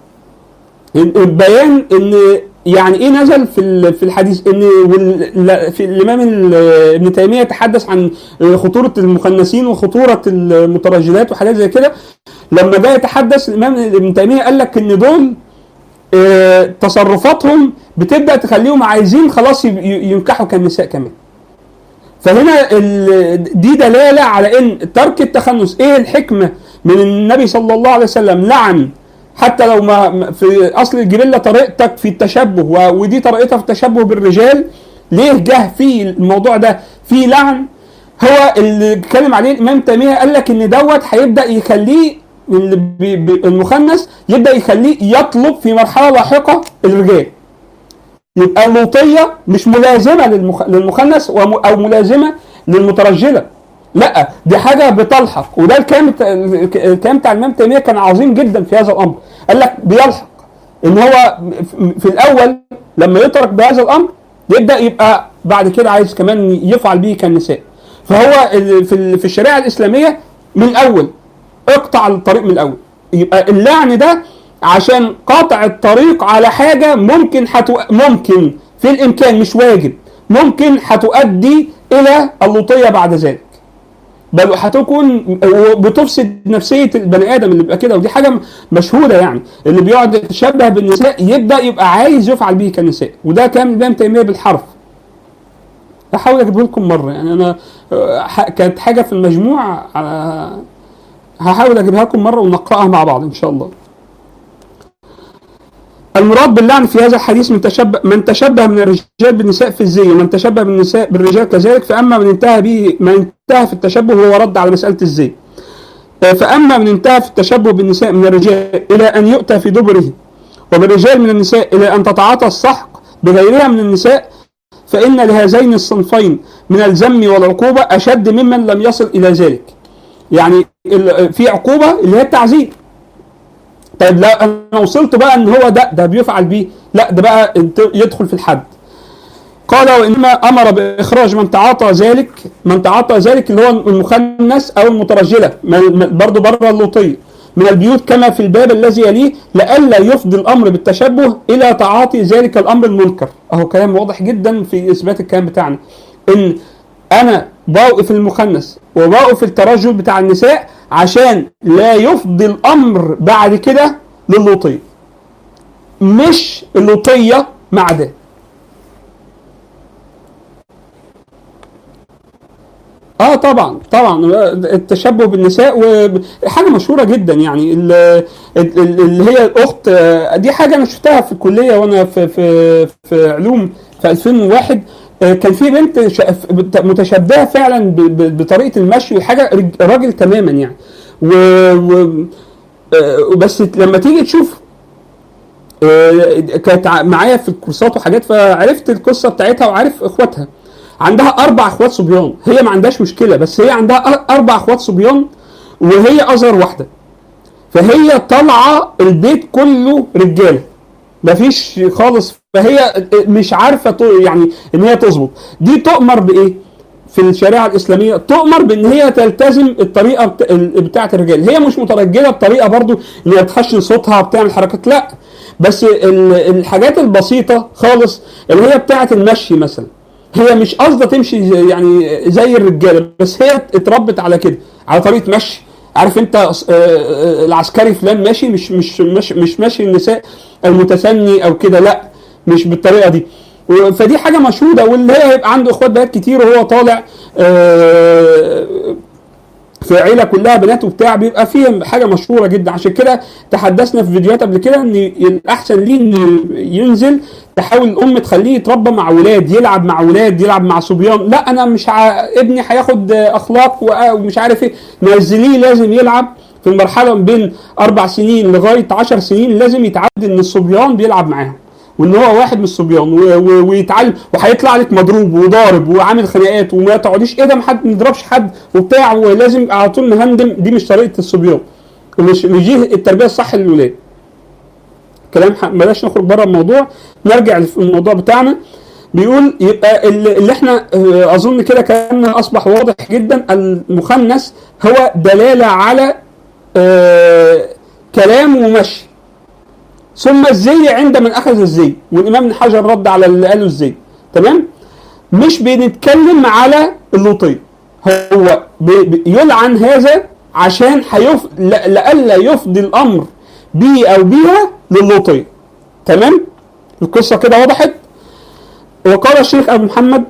Speaker 1: البيان ان يعني ايه نزل في ال- في الحديث ان وال- لا- في الامام ال- ابن تيميه تحدث عن خطوره المخنثين وخطوره المترجلات وحاجات زي كده لما جاء يتحدث الامام ابن تيميه قال لك ان دول آه، تصرفاتهم بتبدا تخليهم عايزين خلاص يب- ي- ينكحوا كالنساء كمان فهنا ال- دي دلاله على ان ترك التخنث ايه الحكمه من النبي صلى الله عليه وسلم لعن حتى لو ما ما- في اصل الجبله طريقتك في التشبه و- ودي طريقتها في التشبه بالرجال ليه جه في الموضوع ده في لعن هو اللي اتكلم عليه الامام تيميه قال لك ان دوت هيبدا يخليه اللي بي- بي- المخنث يبدا يخليه يطلب في مرحله لاحقه الرجال يبقى اللوطيه مش ملازمه للمخ... للمخنث وم... او ملازمه للمترجله لا دي حاجه بتلحق وده الكلام بتاع- الكلام بتاع الامام تيميه كان عظيم جدا في هذا الامر قال لك بيلحق ان هو في الاول لما يترك بهذا الامر يبدا يبقى بعد كده عايز كمان يفعل به كالنساء فهو ال- في ال- في الشريعه الاسلاميه من الاول اقطع الطريق من الاول يبقى اللعن ده عشان قطع الطريق على حاجه ممكن حتو... ممكن في الامكان مش واجب ممكن هتؤدي الى اللوطيه بعد ذلك بل هتكون بتفسد نفسيه البني ادم اللي بيبقى كده ودي حاجه مشهوده يعني اللي بيقعد يتشبه بالنساء يبدا يبقى عايز يفعل به كالنساء وده كان الامام تيميه بالحرف هحاول اجيبه لكم مره يعني انا آه، ح- كانت حاجه في المجموع آه، هحاول اجيبها لكم مره ونقراها مع بعض ان شاء الله المراد باللعن في هذا الحديث من تشبه من تشبه من الرجال بالنساء في الزي ومن تشبه بالنساء بالرجال كذلك فاما من انتهى به من انتهى في التشبه هو رد على مساله الزي آه، فاما من انتهى في التشبه بالنساء من الرجال الى ان يؤتى في دبره وبالرجال من النساء الى ان تتعاطى السحق بغيرها من النساء فان لهذين الصنفين من الذم والعقوبه اشد ممن لم يصل الى ذلك يعني ال- في عقوبه اللي هي التعذيب طيب لا انا وصلت بقى ان هو ده ده بيفعل بيه لا ده بقى انت- يدخل في الحد قال وانما امر باخراج من تعاطى ذلك من تعاطى ذلك اللي هو المخنث او المترجله برضه بره اللوطيه من البيوت كما في الباب الذي يليه لئلا يفضي الامر بالتشبه الى تعاطي ذلك الامر المنكر اهو كلام واضح جدا في اثبات الكلام بتاعنا ان انا بوقف المخنث وبوقف الترجل بتاع النساء عشان لا يفضي الامر بعد كده للوطيه مش اللوطيه مع ده اه طبعا طبعا التشبه بالنساء وحاجه مشهوره جدا يعني ال- ال- ال- اللي هي الاخت آه، دي حاجه انا شفتها في الكليه وانا في في في علوم في 2001 آه، كان في بنت ش- متشبهه فعلا ب- ب- بطريقه المشي حاجه رج- راجل تماما يعني و, و آه، بس لما تيجي تشوف آه، كانت ع- معايا في الكورسات وحاجات فعرفت القصه بتاعتها وعارف اخواتها عندها اربع اخوات صبيان هي ما عندهاش مشكله بس هي عندها أر- اربع اخوات صبيان وهي اصغر واحده فهي طالعه البيت كله رجاله مفيش خالص فهي مش عارفه ت- يعني ان هي تظبط دي تؤمر بايه في الشريعه الاسلاميه تؤمر بان هي تلتزم الطريقه بت- ال- بتاعه الرجال هي مش مترجله بطريقه برضو ان هي بتحشن صوتها بتعمل حركات لا بس ال- الحاجات البسيطه خالص اللي هي بتاعه المشي مثلا هي مش قصده تمشي زي- يعني زي الرجاله بس هي اتربت على كده على طريقه مشي عارف انت آه، آه، العسكري فلان ماشي مش مش مش مش ماشي النساء المتسني او كده لا مش بالطريقه دي و- فدي حاجه مشهوده واللي هي هيبقى عنده اخوات بنات كتير وهو طالع آه، في عيله كلها بنات وبتاع بيبقى فيها حاجه مشهوره جدا عشان كده تحدثنا في فيديوهات قبل كده ان الاحسن ليه انه ينزل تحاول الام تخليه يتربى مع ولاد يلعب مع ولاد يلعب مع صبيان لا انا مش ع... ابني هياخد اخلاق و- ومش عارف ايه نزليه لازم يلعب في المرحله من بين اربع سنين لغايه عشر سنين لازم يتعود ان الصبيان بيلعب معاهم وان هو واحد من الصبيان و- و- ويتعلم وهيطلع لك مضروب وضارب وعامل خناقات وما تقعديش ايه ده ما حد ما نضربش حد وبتاع ولازم على طول نهندم دي مش طريقه الصبيان ومش مش دي التربيه الصح للولاد كلام ح- بلاش نخرج بره الموضوع نرجع للموضوع بتاعنا بيقول يبقى اللي اللي احنا اه، اظن كده كان اصبح واضح جدا المخنث هو دلاله على اه، كلام ومشي ثم الزي عند من اخذ الزي والامام ابن حجر رد على اللي قاله الزي تمام مش بنتكلم على اللوطيه هو بي- بي- يلعن هذا عشان هيف... لا- لئلا يفضي الامر بيه او بيها للوطيه تمام القصه كده وضحت وقال الشيخ ابو محمد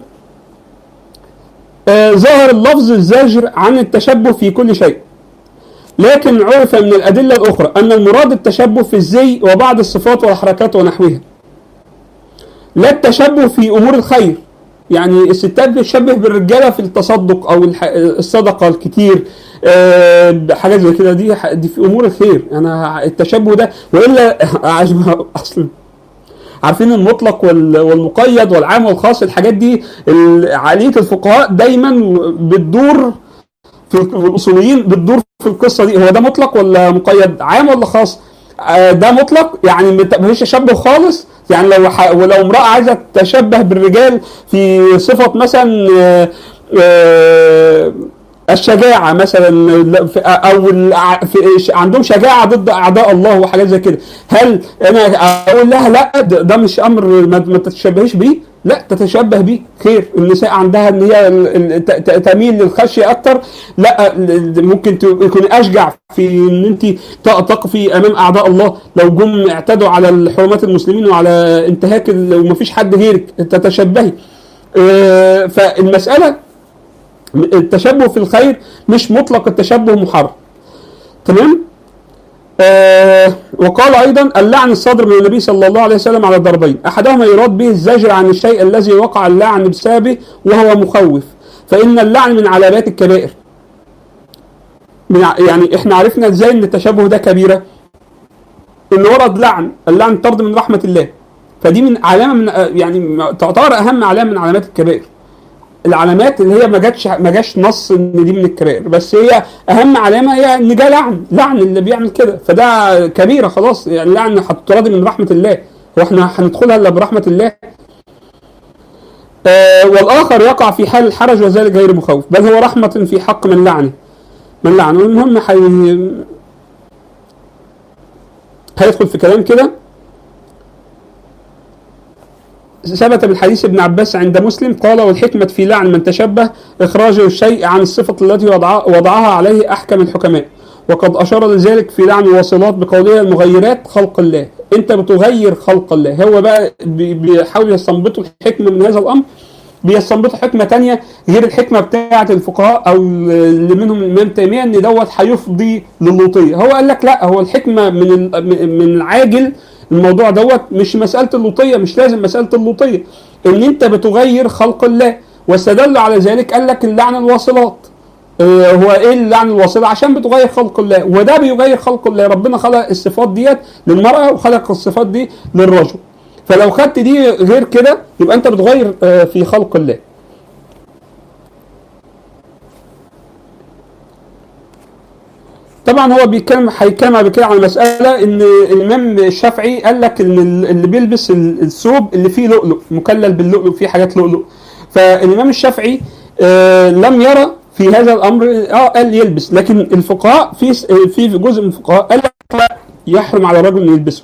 Speaker 1: آه ظاهر اللفظ الزاجر عن التشبه في كل شيء لكن عرف من الأدلة الأخرى أن المراد التشبه في الزي وبعض الصفات والحركات ونحوها لا التشبه في أمور الخير يعني الستات بتشبه بالرجالة في التصدق أو الح- الصدقة الكتير آه، حاجات زي كده دي دي في أمور الخير أنا التشبه ده وإلا عشان- أصلا عارفين المطلق وال- والمقيد والعام والخاص الحاجات دي ال- عقلية الفقهاء دايما بتدور في الاصوليين بتدور في القصه دي هو ده مطلق ولا مقيد عام ولا خاص آه، ده مطلق يعني مت- مفيش تشبه خالص يعني لو ح... ولو امراه عايزه تتشبه بالرجال في صفه مثلا آه، آه، الشجاعة مثلا لا، في- أو الع- في ش- عندهم شجاعة ضد أعداء الله وحاجات زي كده هل أنا أقول لها لا ده ده مش أمر ما ما تتشبهش بيه لا تتشبه بيه خير النساء عندها ان هي ال- ال- ت- ت- تميل للخشيه اكتر لا ال- ممكن ت- يكون اشجع في ان انت ت- تقفي امام اعداء الله لو جم اعتدوا على حرمات المسلمين وعلى انتهاك ال- ومفيش حد غيرك تتشبهي آه، فالمساله التشبه في الخير مش مطلق التشبه محرم تمام آه وقال ايضا اللعن الصادر من النبي صلى الله عليه وسلم على ضربين احدهما يراد به الزجر عن الشيء الذي وقع اللعن بسببه وهو مخوف فان اللعن من علامات الكبائر من ع- يعني احنا عرفنا ازاي ان التشبه ده كبيره ان ورد لعن اللعن طرد من رحمه الله فدي من علامه من آه، يعني تعتبر اهم علامه من علامات الكبائر العلامات اللي هي ما جاتش ما جاش نص ان دي من الكبائر بس هي اهم علامه هي ان ده لعن لعن اللي بيعمل كده فده كبيره خلاص يعني لعن هتطرد من رحمه الله هو احنا هندخلها الا برحمه الله آه والاخر يقع في حال الحرج وذلك غير مخوف بل هو رحمه في حق من لعنه من لعنه المهم حي... هيدخل في كلام كده ثبت من حديث ابن عباس عند مسلم قال والحكمة في لعن من تشبه إخراج الشيء عن الصفة التي وضع وضعها عليه أحكم الحكماء وقد أشار لذلك في لعن الواصلات بقولها المغيرات خلق الله أنت بتغير خلق الله هو بقى بي- بيحاول يستنبطوا الحكمة من هذا الأمر بيستنبطوا حكمة تانية غير الحكمة بتاعة الفقهاء أو اللي منهم الإمام تيمية إن دوت هيفضي للوطية هو قال لك لا هو الحكمة من ال- من العاجل الموضوع دوت مش مسألة اللوطية مش لازم مسألة اللوطية إن أنت بتغير خلق الله واستدل على ذلك قال لك اللعن الواصلات آه، هو ايه اللعن الواصلة عشان بتغير خلق الله وده بيغير خلق الله ربنا خلق الصفات ديت للمرأة وخلق الصفات دي للرجل فلو خدت دي غير كده يبقى انت بتغير آه، في خلق الله طبعا هو بيتكلم هيتكلم بعد كده على مسألة ان الامام الشافعي قال لك ان اللي بيلبس الثوب اللي فيه لؤلؤ مكلل باللؤلؤ فيه حاجات لؤلؤ فالامام الشافعي آه لم يرى في هذا الامر اه قال يلبس لكن الفقهاء في في جزء من الفقهاء قال لك لا يحرم على الرجل انه يلبسه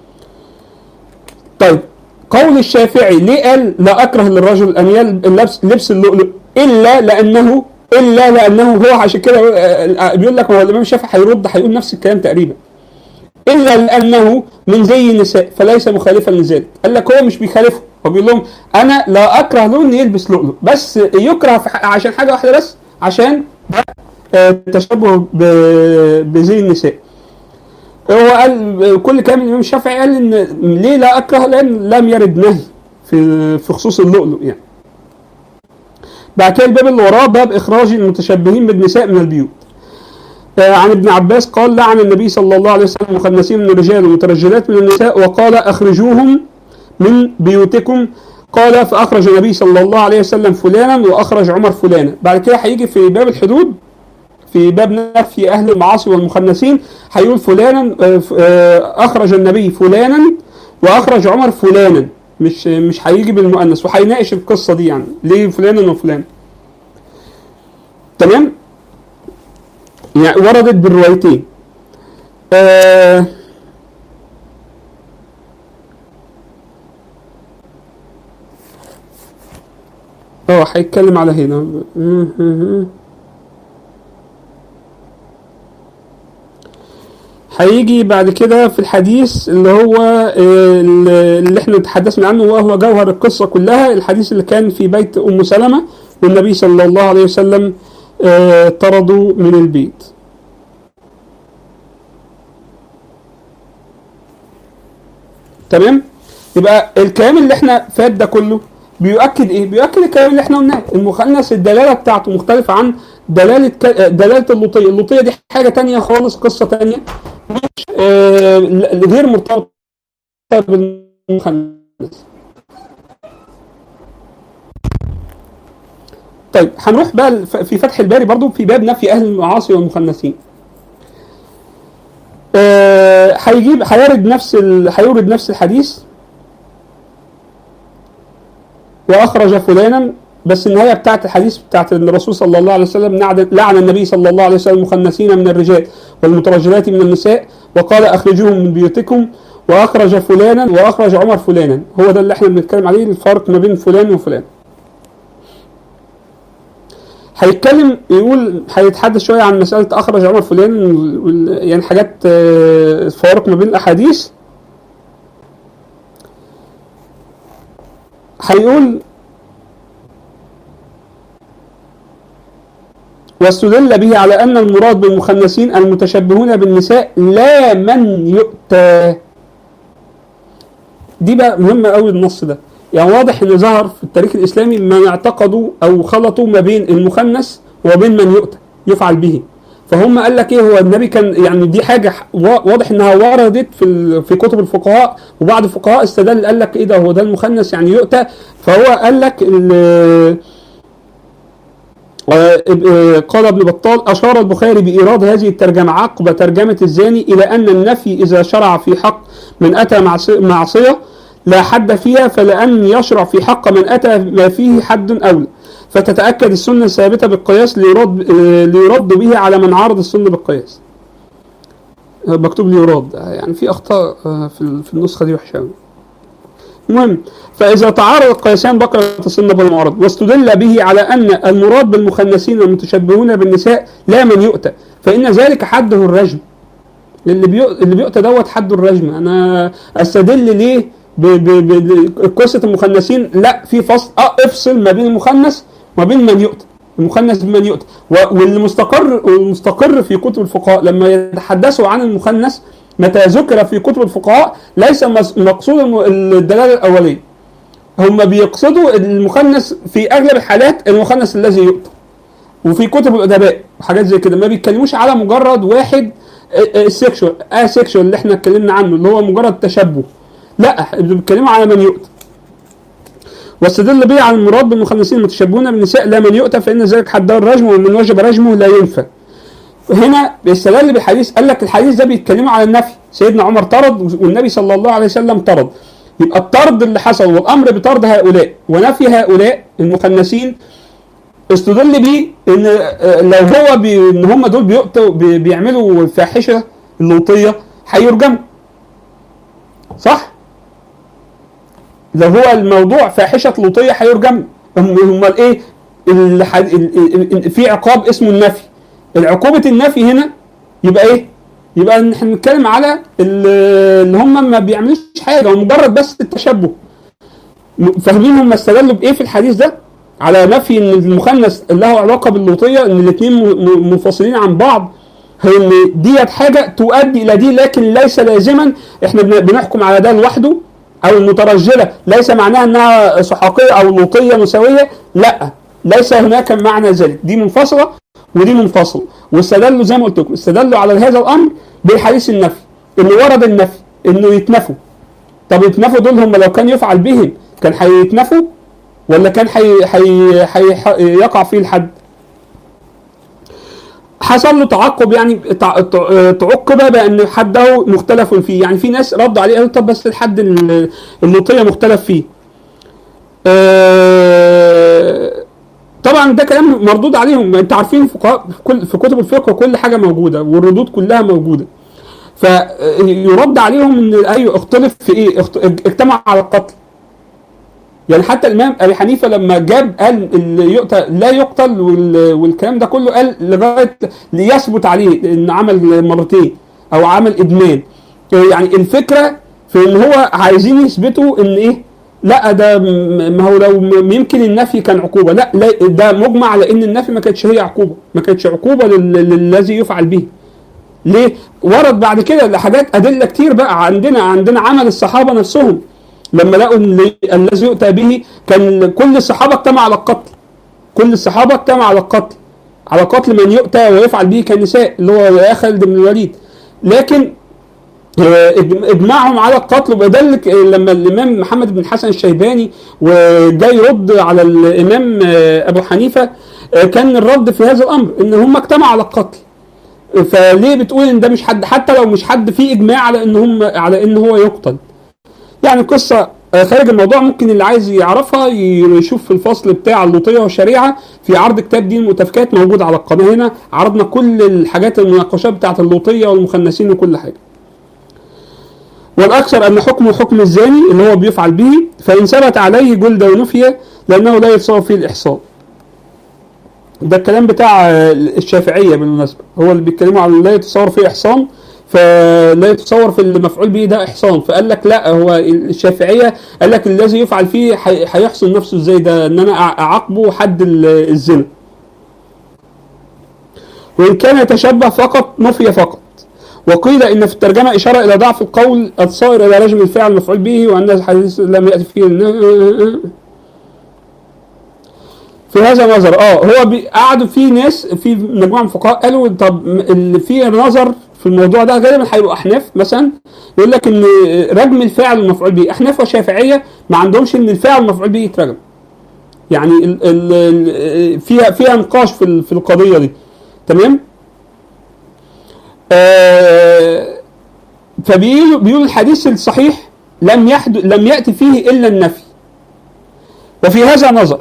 Speaker 1: طيب قول الشافعي ليه قال لا اكره للرجل ان يلبس لبس اللؤلؤ الا لانه الا لانه هو عشان كده آه، بيقول لك هو الامام الشافعي هيرد هيقول نفس الكلام تقريبا الا لانه من زي النساء فليس مخالفا لذلك قال لك هو مش بيخالفه هو بيقول لهم انا لا اكره له ان يلبس لؤلؤ بس يكره في ح- عشان حاجه واحده بس عشان ده آه، تشبه ب- بزي النساء هو قال كل كلام الامام الشافعي قال ان ليه لا اكره لان لم يرد نهي في في خصوص اللؤلؤ يعني بعد كده الباب اللي وراه باب اخراج المتشبهين بالنساء من البيوت آه، عن ابن عباس قال لعن النبي صلى الله عليه وسلم مخنثين من الرجال ومترجلات من النساء وقال اخرجوهم من بيوتكم قال فاخرج النبي صلى الله عليه وسلم فلانا واخرج عمر فلانا بعد كده هيجي في باب الحدود في باب نفي اهل المعاصي والمخنثين هيقول فلانا آه، ف- آه، اخرج النبي فلانا واخرج عمر فلانا مش مش هيجي بالمؤنث وهيناقش القصه دي يعني ليه فلانا وفلان تمام يعني وردت بالروايتين آه اه هيتكلم على هنا هيجي بعد كده في الحديث اللي هو آه، اللي احنا تحدثنا عنه وهو جوهر القصة كلها الحديث اللي كان في بيت أم سلمة والنبي صلى الله عليه وسلم آه، طردوا من البيت تمام يبقى الكلام اللي احنا فات ده كله بيؤكد ايه؟ بيؤكد الكلام اللي احنا قلناه المخنث الدلاله بتاعته مختلفه عن دلاله ك... دلاله اللوطيه، اللوطيه دي حاجه تانية خالص قصه تانية مش آه ل- غير مرتبطه بالمخنث. طيب هنروح بقى الف- في فتح الباري برضو في باب نفي اهل المعاصي والمخنثين. آه، هيجيب هيرد نفس ال... هيورد نفس الحديث واخرج فلانا بس النهايه بتاعت الحديث بتاعت ان الرسول صلى الله عليه وسلم نعد- لعن النبي صلى الله عليه وسلم المخنثين من الرجال والمترجلات من النساء وقال اخرجوهم من بيوتكم واخرج فلانا واخرج عمر فلانا هو ده اللي احنا بنتكلم عليه الفرق ما بين فلان وفلان هيتكلم يقول هيتحدث شويه عن مساله اخرج عمر فلان وال- وال- يعني حاجات آه، فوارق ما بين الاحاديث هيقول واستدل به على ان المراد بالمخنثين المتشبهون بالنساء لا من يؤتى دي بقى مهمه قوي النص ده يعني واضح ان ظهر في التاريخ الاسلامي من اعتقدوا او خلطوا ما بين المخنث وبين من يؤتى يفعل به فهم قال لك ايه هو النبي كان يعني دي حاجه ح- وا- واضح انها وردت في ال- في كتب الفقهاء وبعض الفقهاء استدل قال لك ايه ده هو ده المخنث يعني يؤتى فهو قال لك ال- آه، آه، قال ابن بطال أشار البخاري بإيراد هذه الترجمة عقب ترجمة الزاني إلى أن النفي إذا شرع في حق من أتى معص- معصية لا حد فيها فلأن يشرع في حق من أتى ما فيه حد أولى فتتأكد السنة الثابتة بالقياس ليرد آه، ليرد به على من عارض السنة بالقياس آه، مكتوب ليراد آه، يعني في أخطاء آه، في ال- في النسخة دي وحشة أوي. المهم فإذا تعارض القياسان بقيت السنة بالمعارض واستدل به على أن المراد بالمخنثين المتشبهون بالنساء لا من يؤتى فإن ذلك حده الرجم اللي بيؤ... اللي بيؤتى دوت حده الرجم أنا أستدل ليه ب... ب... ب... قصة المخنثين لا في فصل أه افصل ما بين المخنث وما بين من يؤتى المخنث بمن يؤتى و... واللي مستقر والمستقر في كتب الفقهاء لما يتحدثوا عن المخنث متى ذكر في كتب الفقهاء ليس مس- مقصود الم- الدلاله الاوليه هم بيقصدوا المخنث في اغلب الحالات المخنث الذي يؤتى وفي كتب الادباء وحاجات زي كده ما بيتكلموش على مجرد واحد السكشوال اسكشوال اللي احنا اتكلمنا عنه اللي هو مجرد تشبه لا بيتكلموا على من يؤتى واستدل به على المراد بالمخنثين المتشبهون بالنساء لا من يؤتى فان ذلك حده الرجم ومن وجب رجمه لا ينفى هنا بيستدل بالحديث قال لك الحديث ده بيتكلموا على النفي سيدنا عمر طرد والنبي صلى الله عليه وسلم طرد يبقى الطرد اللي حصل والامر بطرد هؤلاء ونفي هؤلاء المخنثين استدل بيه ان آه، لو هو بي ان هم دول بيؤتوا بي بيعملوا الفاحشه اللوطيه هيرجموا صح؟ لو هو الموضوع فاحشه لوطيه هيرجموا هم امال ايه؟ الحد... ال- ال- ال- في عقاب اسمه النفي العقوبة النفي هنا يبقى ايه؟ يبقى ان احنا بنتكلم على ال- اللي هم ما بيعملوش حاجة هو مجرد بس التشبه م- فاهمين هم استدلوا بايه في الحديث ده؟ على نفي ان المخنث له علاقة باللوطية ان الاثنين م- م- منفصلين عن بعض هي ان ديت حاجة تؤدي الى دي لكن ليس لازما احنا بن- بنحكم على ده لوحده او المترجلة ليس معناها انها سحاقية او لوطية مساوية لا ليس هناك معنى ذلك دي منفصلة ودي منفصل واستدلوا زي ما قلت لكم استدلوا على هذا الامر بالحديث النفي اللي ورد النفي انه يتنفوا طب يتنفوا دول هم لو كان يفعل بهم كان هيتنفوا ولا كان حي... حي... حي... يقع فيه الحد حصل له تعقب يعني تع- تع- تعقب بان حده مختلف فيه يعني في ناس ردوا عليه قالوا طب بس الحد ال- اللوطيه مختلف فيه آه، طبعا ده كلام مردود عليهم انت عارفين فقهاء في كل في كتب الفقه كل حاجه موجوده والردود كلها موجوده فيرد عليهم ان ايوه اختلف في ايه اخت- اجتمع على القتل يعني حتى الامام ابي حنيفه لما جاب قال اللي يقتل لا يقتل وال- والكلام ده كله قال لغايه ليثبت عليه ان عمل مرتين او عمل ادمان يعني الفكره في ان هو عايزين يثبتوا ان ايه لا ده م- ما هو لو م- يمكن النفي كان عقوبه لا, لا ده مجمع على ان النفي ما كانتش هي عقوبه ما كانتش عقوبه لل- للذي يفعل به ليه؟ ورد بعد كده لحاجات ادله كتير بقى عندنا عندنا عمل الصحابه نفسهم لما لقوا ان الذي يؤتى به كان كل الصحابه اجتمع على القتل كل الصحابه اجتمع على القتل على قتل من يؤتى ويفعل به كالنساء اللي هو يا خالد بن الوليد لكن آه، إج- اجماعهم على القتل وبذلك لما الامام محمد بن حسن الشيباني وجاي يرد على الامام آه، ابو حنيفه آه، كان الرد في هذا الامر ان هم اجتمعوا على القتل فليه بتقول ان ده مش حد حتى لو مش حد فيه اجماع على ان هم على ان هو يقتل يعني قصه آه، خارج الموضوع ممكن اللي عايز يعرفها يشوف في الفصل بتاع اللوطيه والشريعه في عرض كتاب دين المتفكات موجود على القناه هنا عرضنا كل الحاجات المناقشات بتاعت اللوطيه والمخنثين وكل حاجه والاكثر ان حكمه حكم الزاني اللي هو بيفعل به فان ثبت عليه جلد ونفي لانه لا يتصور فيه الاحصان ده الكلام بتاع آه، الشافعيه بالمناسبه هو اللي بيتكلموا عن لا يتصور فيه احصان فلا يتصور في المفعول به ده احصان فقال لك لا هو الشافعيه قال لك الذي يفعل فيه حي- هيحصن نفسه ازاي ده ان انا أع- اعاقبه حد ال- الزنا وان كان يتشبه فقط نفي فقط وقيل ان في الترجمه اشاره الى ضعف القول الصائر الى رجم الفعل المفعول به وان الحديث لم ياتي فيه في هذا نظر اه هو بي- قعدوا في ناس في مجموعه من الفقهاء قالوا طب م- اللي في نظر في الموضوع ده غالبا هيبقوا احناف مثلا يقول لك ان رجم الفعل المفعول به احناف وشافعيه ما عندهمش ان الفعل المفعول به يترجم يعني ال ال ال فيها فيها نقاش في ال- في القضيه دي تمام آه فبيقولوا بيقولوا الحديث الصحيح لم يحدث لم ياتي فيه الا النفي وفي هذا نظر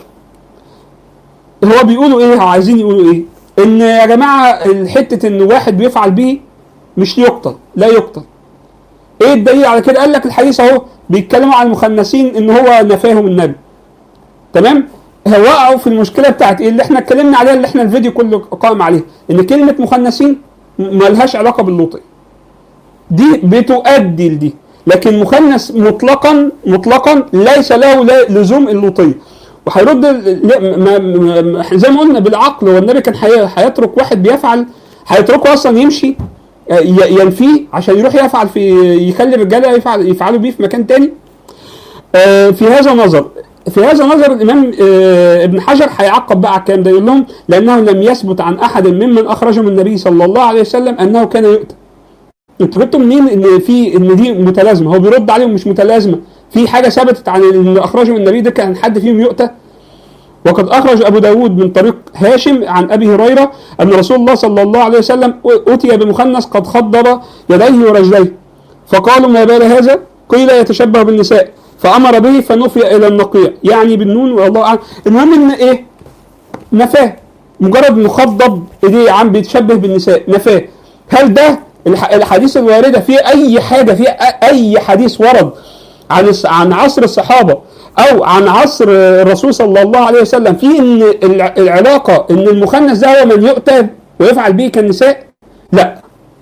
Speaker 1: هو بيقولوا ايه عايزين يقولوا ايه ان يا جماعه حته ان واحد بيفعل به مش يقتل لا يقتل ايه الدليل على كده قال لك الحديث اهو بيتكلموا عن المخنثين ان هو نفاهم النبي تمام وقعوا في المشكله بتاعت ايه اللي احنا اتكلمنا عليها اللي احنا الفيديو كله قائم عليها ان كلمه مخنثين م- ملهاش علاقه باللوطيه دي بتؤدي لدي لكن مخنث مطلقا مطلقا ليس له لا- لزوم اللوطيه وهيرد ال- لا- ما- ما- ما- زي ما قلنا بالعقل هو النبي كان هي- هيترك واحد بيفعل هيتركه اصلا يمشي آه، ي- ينفيه عشان يروح يفعل في يخلي الرجاله يفعل يفعلوا بيه في مكان تاني آه، في هذا النظر في هذا النظر الامام آه، ابن حجر هيعقب بقى على الكلام ده يقول لهم لانه لم يثبت عن احد ممن اخرجه من النبي صلى الله عليه وسلم انه كان يؤتى انتوا جبتوا منين ان في ان دي متلازمه هو بيرد عليهم مش متلازمه في حاجه ثبتت عن ان اخرجه من النبي ده كان حد فيهم يؤتى وقد اخرج ابو داود من طريق هاشم عن ابي هريره ان رسول الله صلى الله عليه وسلم اتي بمخنث قد خضب يديه ورجليه فقالوا ما بال هذا قيل يتشبه بالنساء فامر به فنفي الى النقيع يعني بالنون والله اعلم المهم ان ايه نفاه مجرد انه خضب ايديه عم بيتشبه بالنساء نفاه هل ده الح- الحديث الوارده فيه اي حاجه فيه أ- اي حديث ورد عن الس- عن عصر الصحابه او عن عصر الرسول صلى الله عليه وسلم في ان الع- العلاقه ان المخنث ده هو من يؤتى ويفعل به كالنساء لا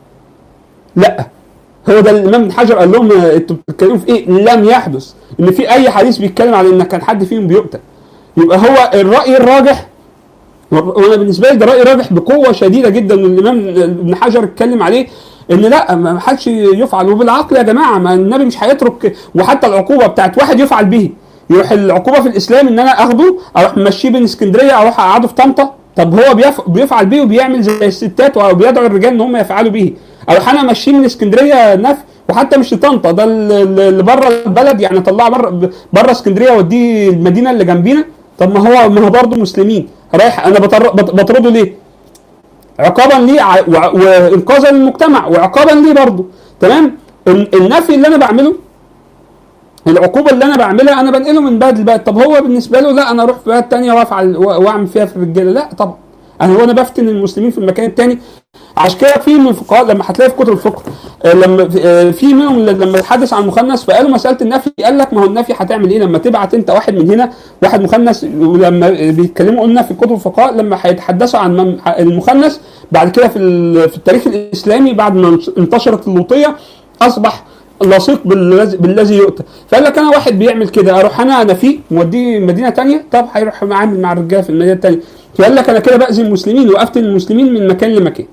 Speaker 1: لا هو ده الامام ابن حجر قال لهم آه، انتوا بتتكلموا في ايه؟ لم يحدث ان في اي حديث بيتكلم على ان كان حد فيهم بيؤتى يبقى هو الراي الراجح وانا بالنسبه لي ده راي راجح بقوه شديده جدا والامام ابن حجر اتكلم عليه ان لا ما حدش يفعل وبالعقل يا جماعه ما النبي مش هيترك وحتى العقوبه بتاعت واحد يفعل به يروح العقوبه في الاسلام ان انا اخده اروح ممشيه بين اسكندريه اروح اقعده في طنطا طب هو بيف... بيفعل به وبيعمل زي الستات وبيدعو الرجال ان هم يفعلوا به اروح انا امشيه من اسكندريه نف وحتى مش لطنطا ده اللي بره البلد يعني طلعه بره بره اسكندريه وديه المدينه اللي جنبينا طب ما هو ما هو برضه مسلمين رايح انا بطر... بط- بطرده ليه؟ عقابا ليه ع- وع- وانقاذا للمجتمع وعقابا ليه برضه تمام ال- النفي اللي انا بعمله العقوبه اللي انا بعملها انا بنقله من بلد لبلد طب هو بالنسبه له لا انا اروح في بلد تانية وافعل و- واعمل فيها في الرجاله لا طبعا انا هو انا بفتن المسلمين في المكان التاني عشان كده في من الفقهاء لما هتلاقي في كتب الفقه آه، لما آه، في منهم اللي لما يتحدث عن المخنث فقالوا مساله النفي قال لك ما هو النفي هتعمل ايه لما تبعت انت واحد من هنا واحد مخنث ولما بيتكلموا قلنا في كتب الفقهاء لما هيتحدثوا عن من- المخنث بعد كده في ال- في التاريخ الاسلامي بعد ما انتشرت اللوطيه اصبح لصيق بالذي بالذي يؤتى فقال لك انا واحد بيعمل كده اروح انا انفيه موديه مدينه تانية طب هيروح عامل مع الرجاله في المدينه التانية فقال لك انا كده باذي المسلمين وقفت المسلمين من مكان لمكان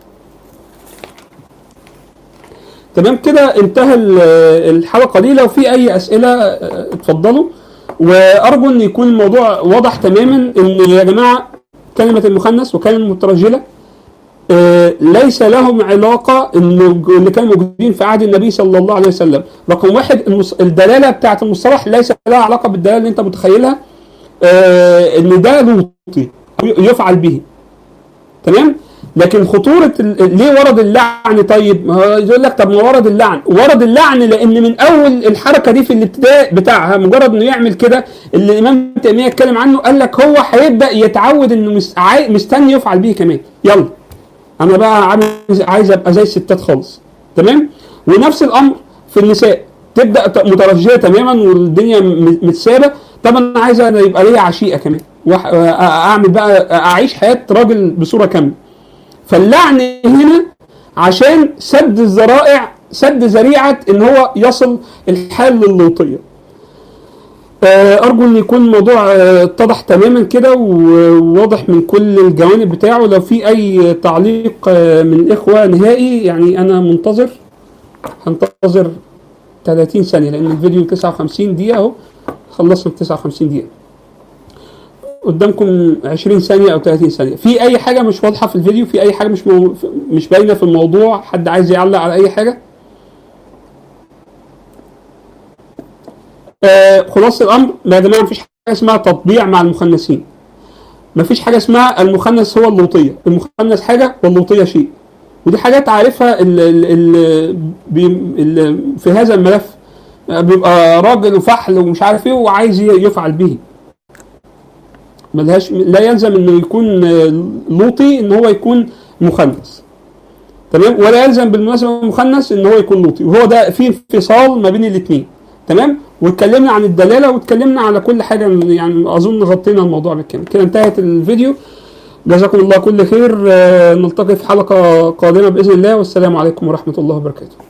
Speaker 1: تمام كده انتهى ال- الحلقه دي لو في اي اسئله اه، اتفضلوا وارجو ان يكون الموضوع واضح تماما ان يا جماعه كلمه المخنث وكلمه المترجله آه، ليس لهم علاقة إنه اللي كانوا موجودين في عهد النبي صلى الله عليه وسلم رقم واحد المص- الدلالة بتاعة المصطلح ليس لها علاقة بالدلالة اللي أنت متخيلها آه، إن ده لوطي أو يفعل به تمام لكن خطورة ال- ليه ورد اللعن طيب؟ ما هو يقول لك طب ما ورد اللعن، ورد اللعن لأن من أول الحركة دي في الابتداء بتاعها مجرد إنه يعمل كده اللي الإمام تيمية اتكلم عنه قال لك هو هيبدأ يتعود إنه مس- عاي- مستني يفعل به كمان، يلا انا بقى عايز عايز ابقى زي الستات خالص تمام ونفس الامر في النساء تبدا ت- مترجيه تماما والدنيا م- متسابه طب انا عايز أنا يبقى ليا عشيقه كمان وأح- أ- اعمل بقى اعيش حياه راجل بصوره كامله فاللعن هنا عشان سد الذرائع سد ذريعه ان هو يصل الحال للوطيه آه، ارجو ان يكون الموضوع آه، اتضح تماما كده وواضح من كل الجوانب بتاعه لو في اي تعليق آه، من الاخوه نهائي يعني انا منتظر هنتظر 30 ثانيه لان الفيديو 59 دقيقه اهو خلصنا 59 دقيقه قدامكم 20 ثانيه او 30 ثانيه في اي حاجه مش واضحه في الفيديو في اي حاجه مش مو... مش باينه في الموضوع حد عايز يعلق على اي حاجه آه خلاصه الامر يا جماعه مفيش حاجه اسمها تطبيع مع المخنثين مفيش حاجه اسمها المخنث هو اللوطيه المخنث حاجه واللوطيه شيء ودي حاجات عارفها ال ال ال بي- ال في هذا الملف آه، بيبقى راجل وفحل ومش عارف ايه وعايز ي- يفعل به ملهاش لا يلزم انه يكون آه، لوطي ان هو يكون مخنث تمام ولا يلزم بالمناسبه مخنث ان هو يكون لوطي وهو ده في انفصال ما بين الاثنين تمام واتكلمنا عن الدلاله واتكلمنا على كل حاجه يعني اظن غطينا الموضوع بالكامل كده انتهت الفيديو جزاكم الله كل خير آه، نلتقي في حلقه قادمه باذن الله والسلام عليكم ورحمه الله وبركاته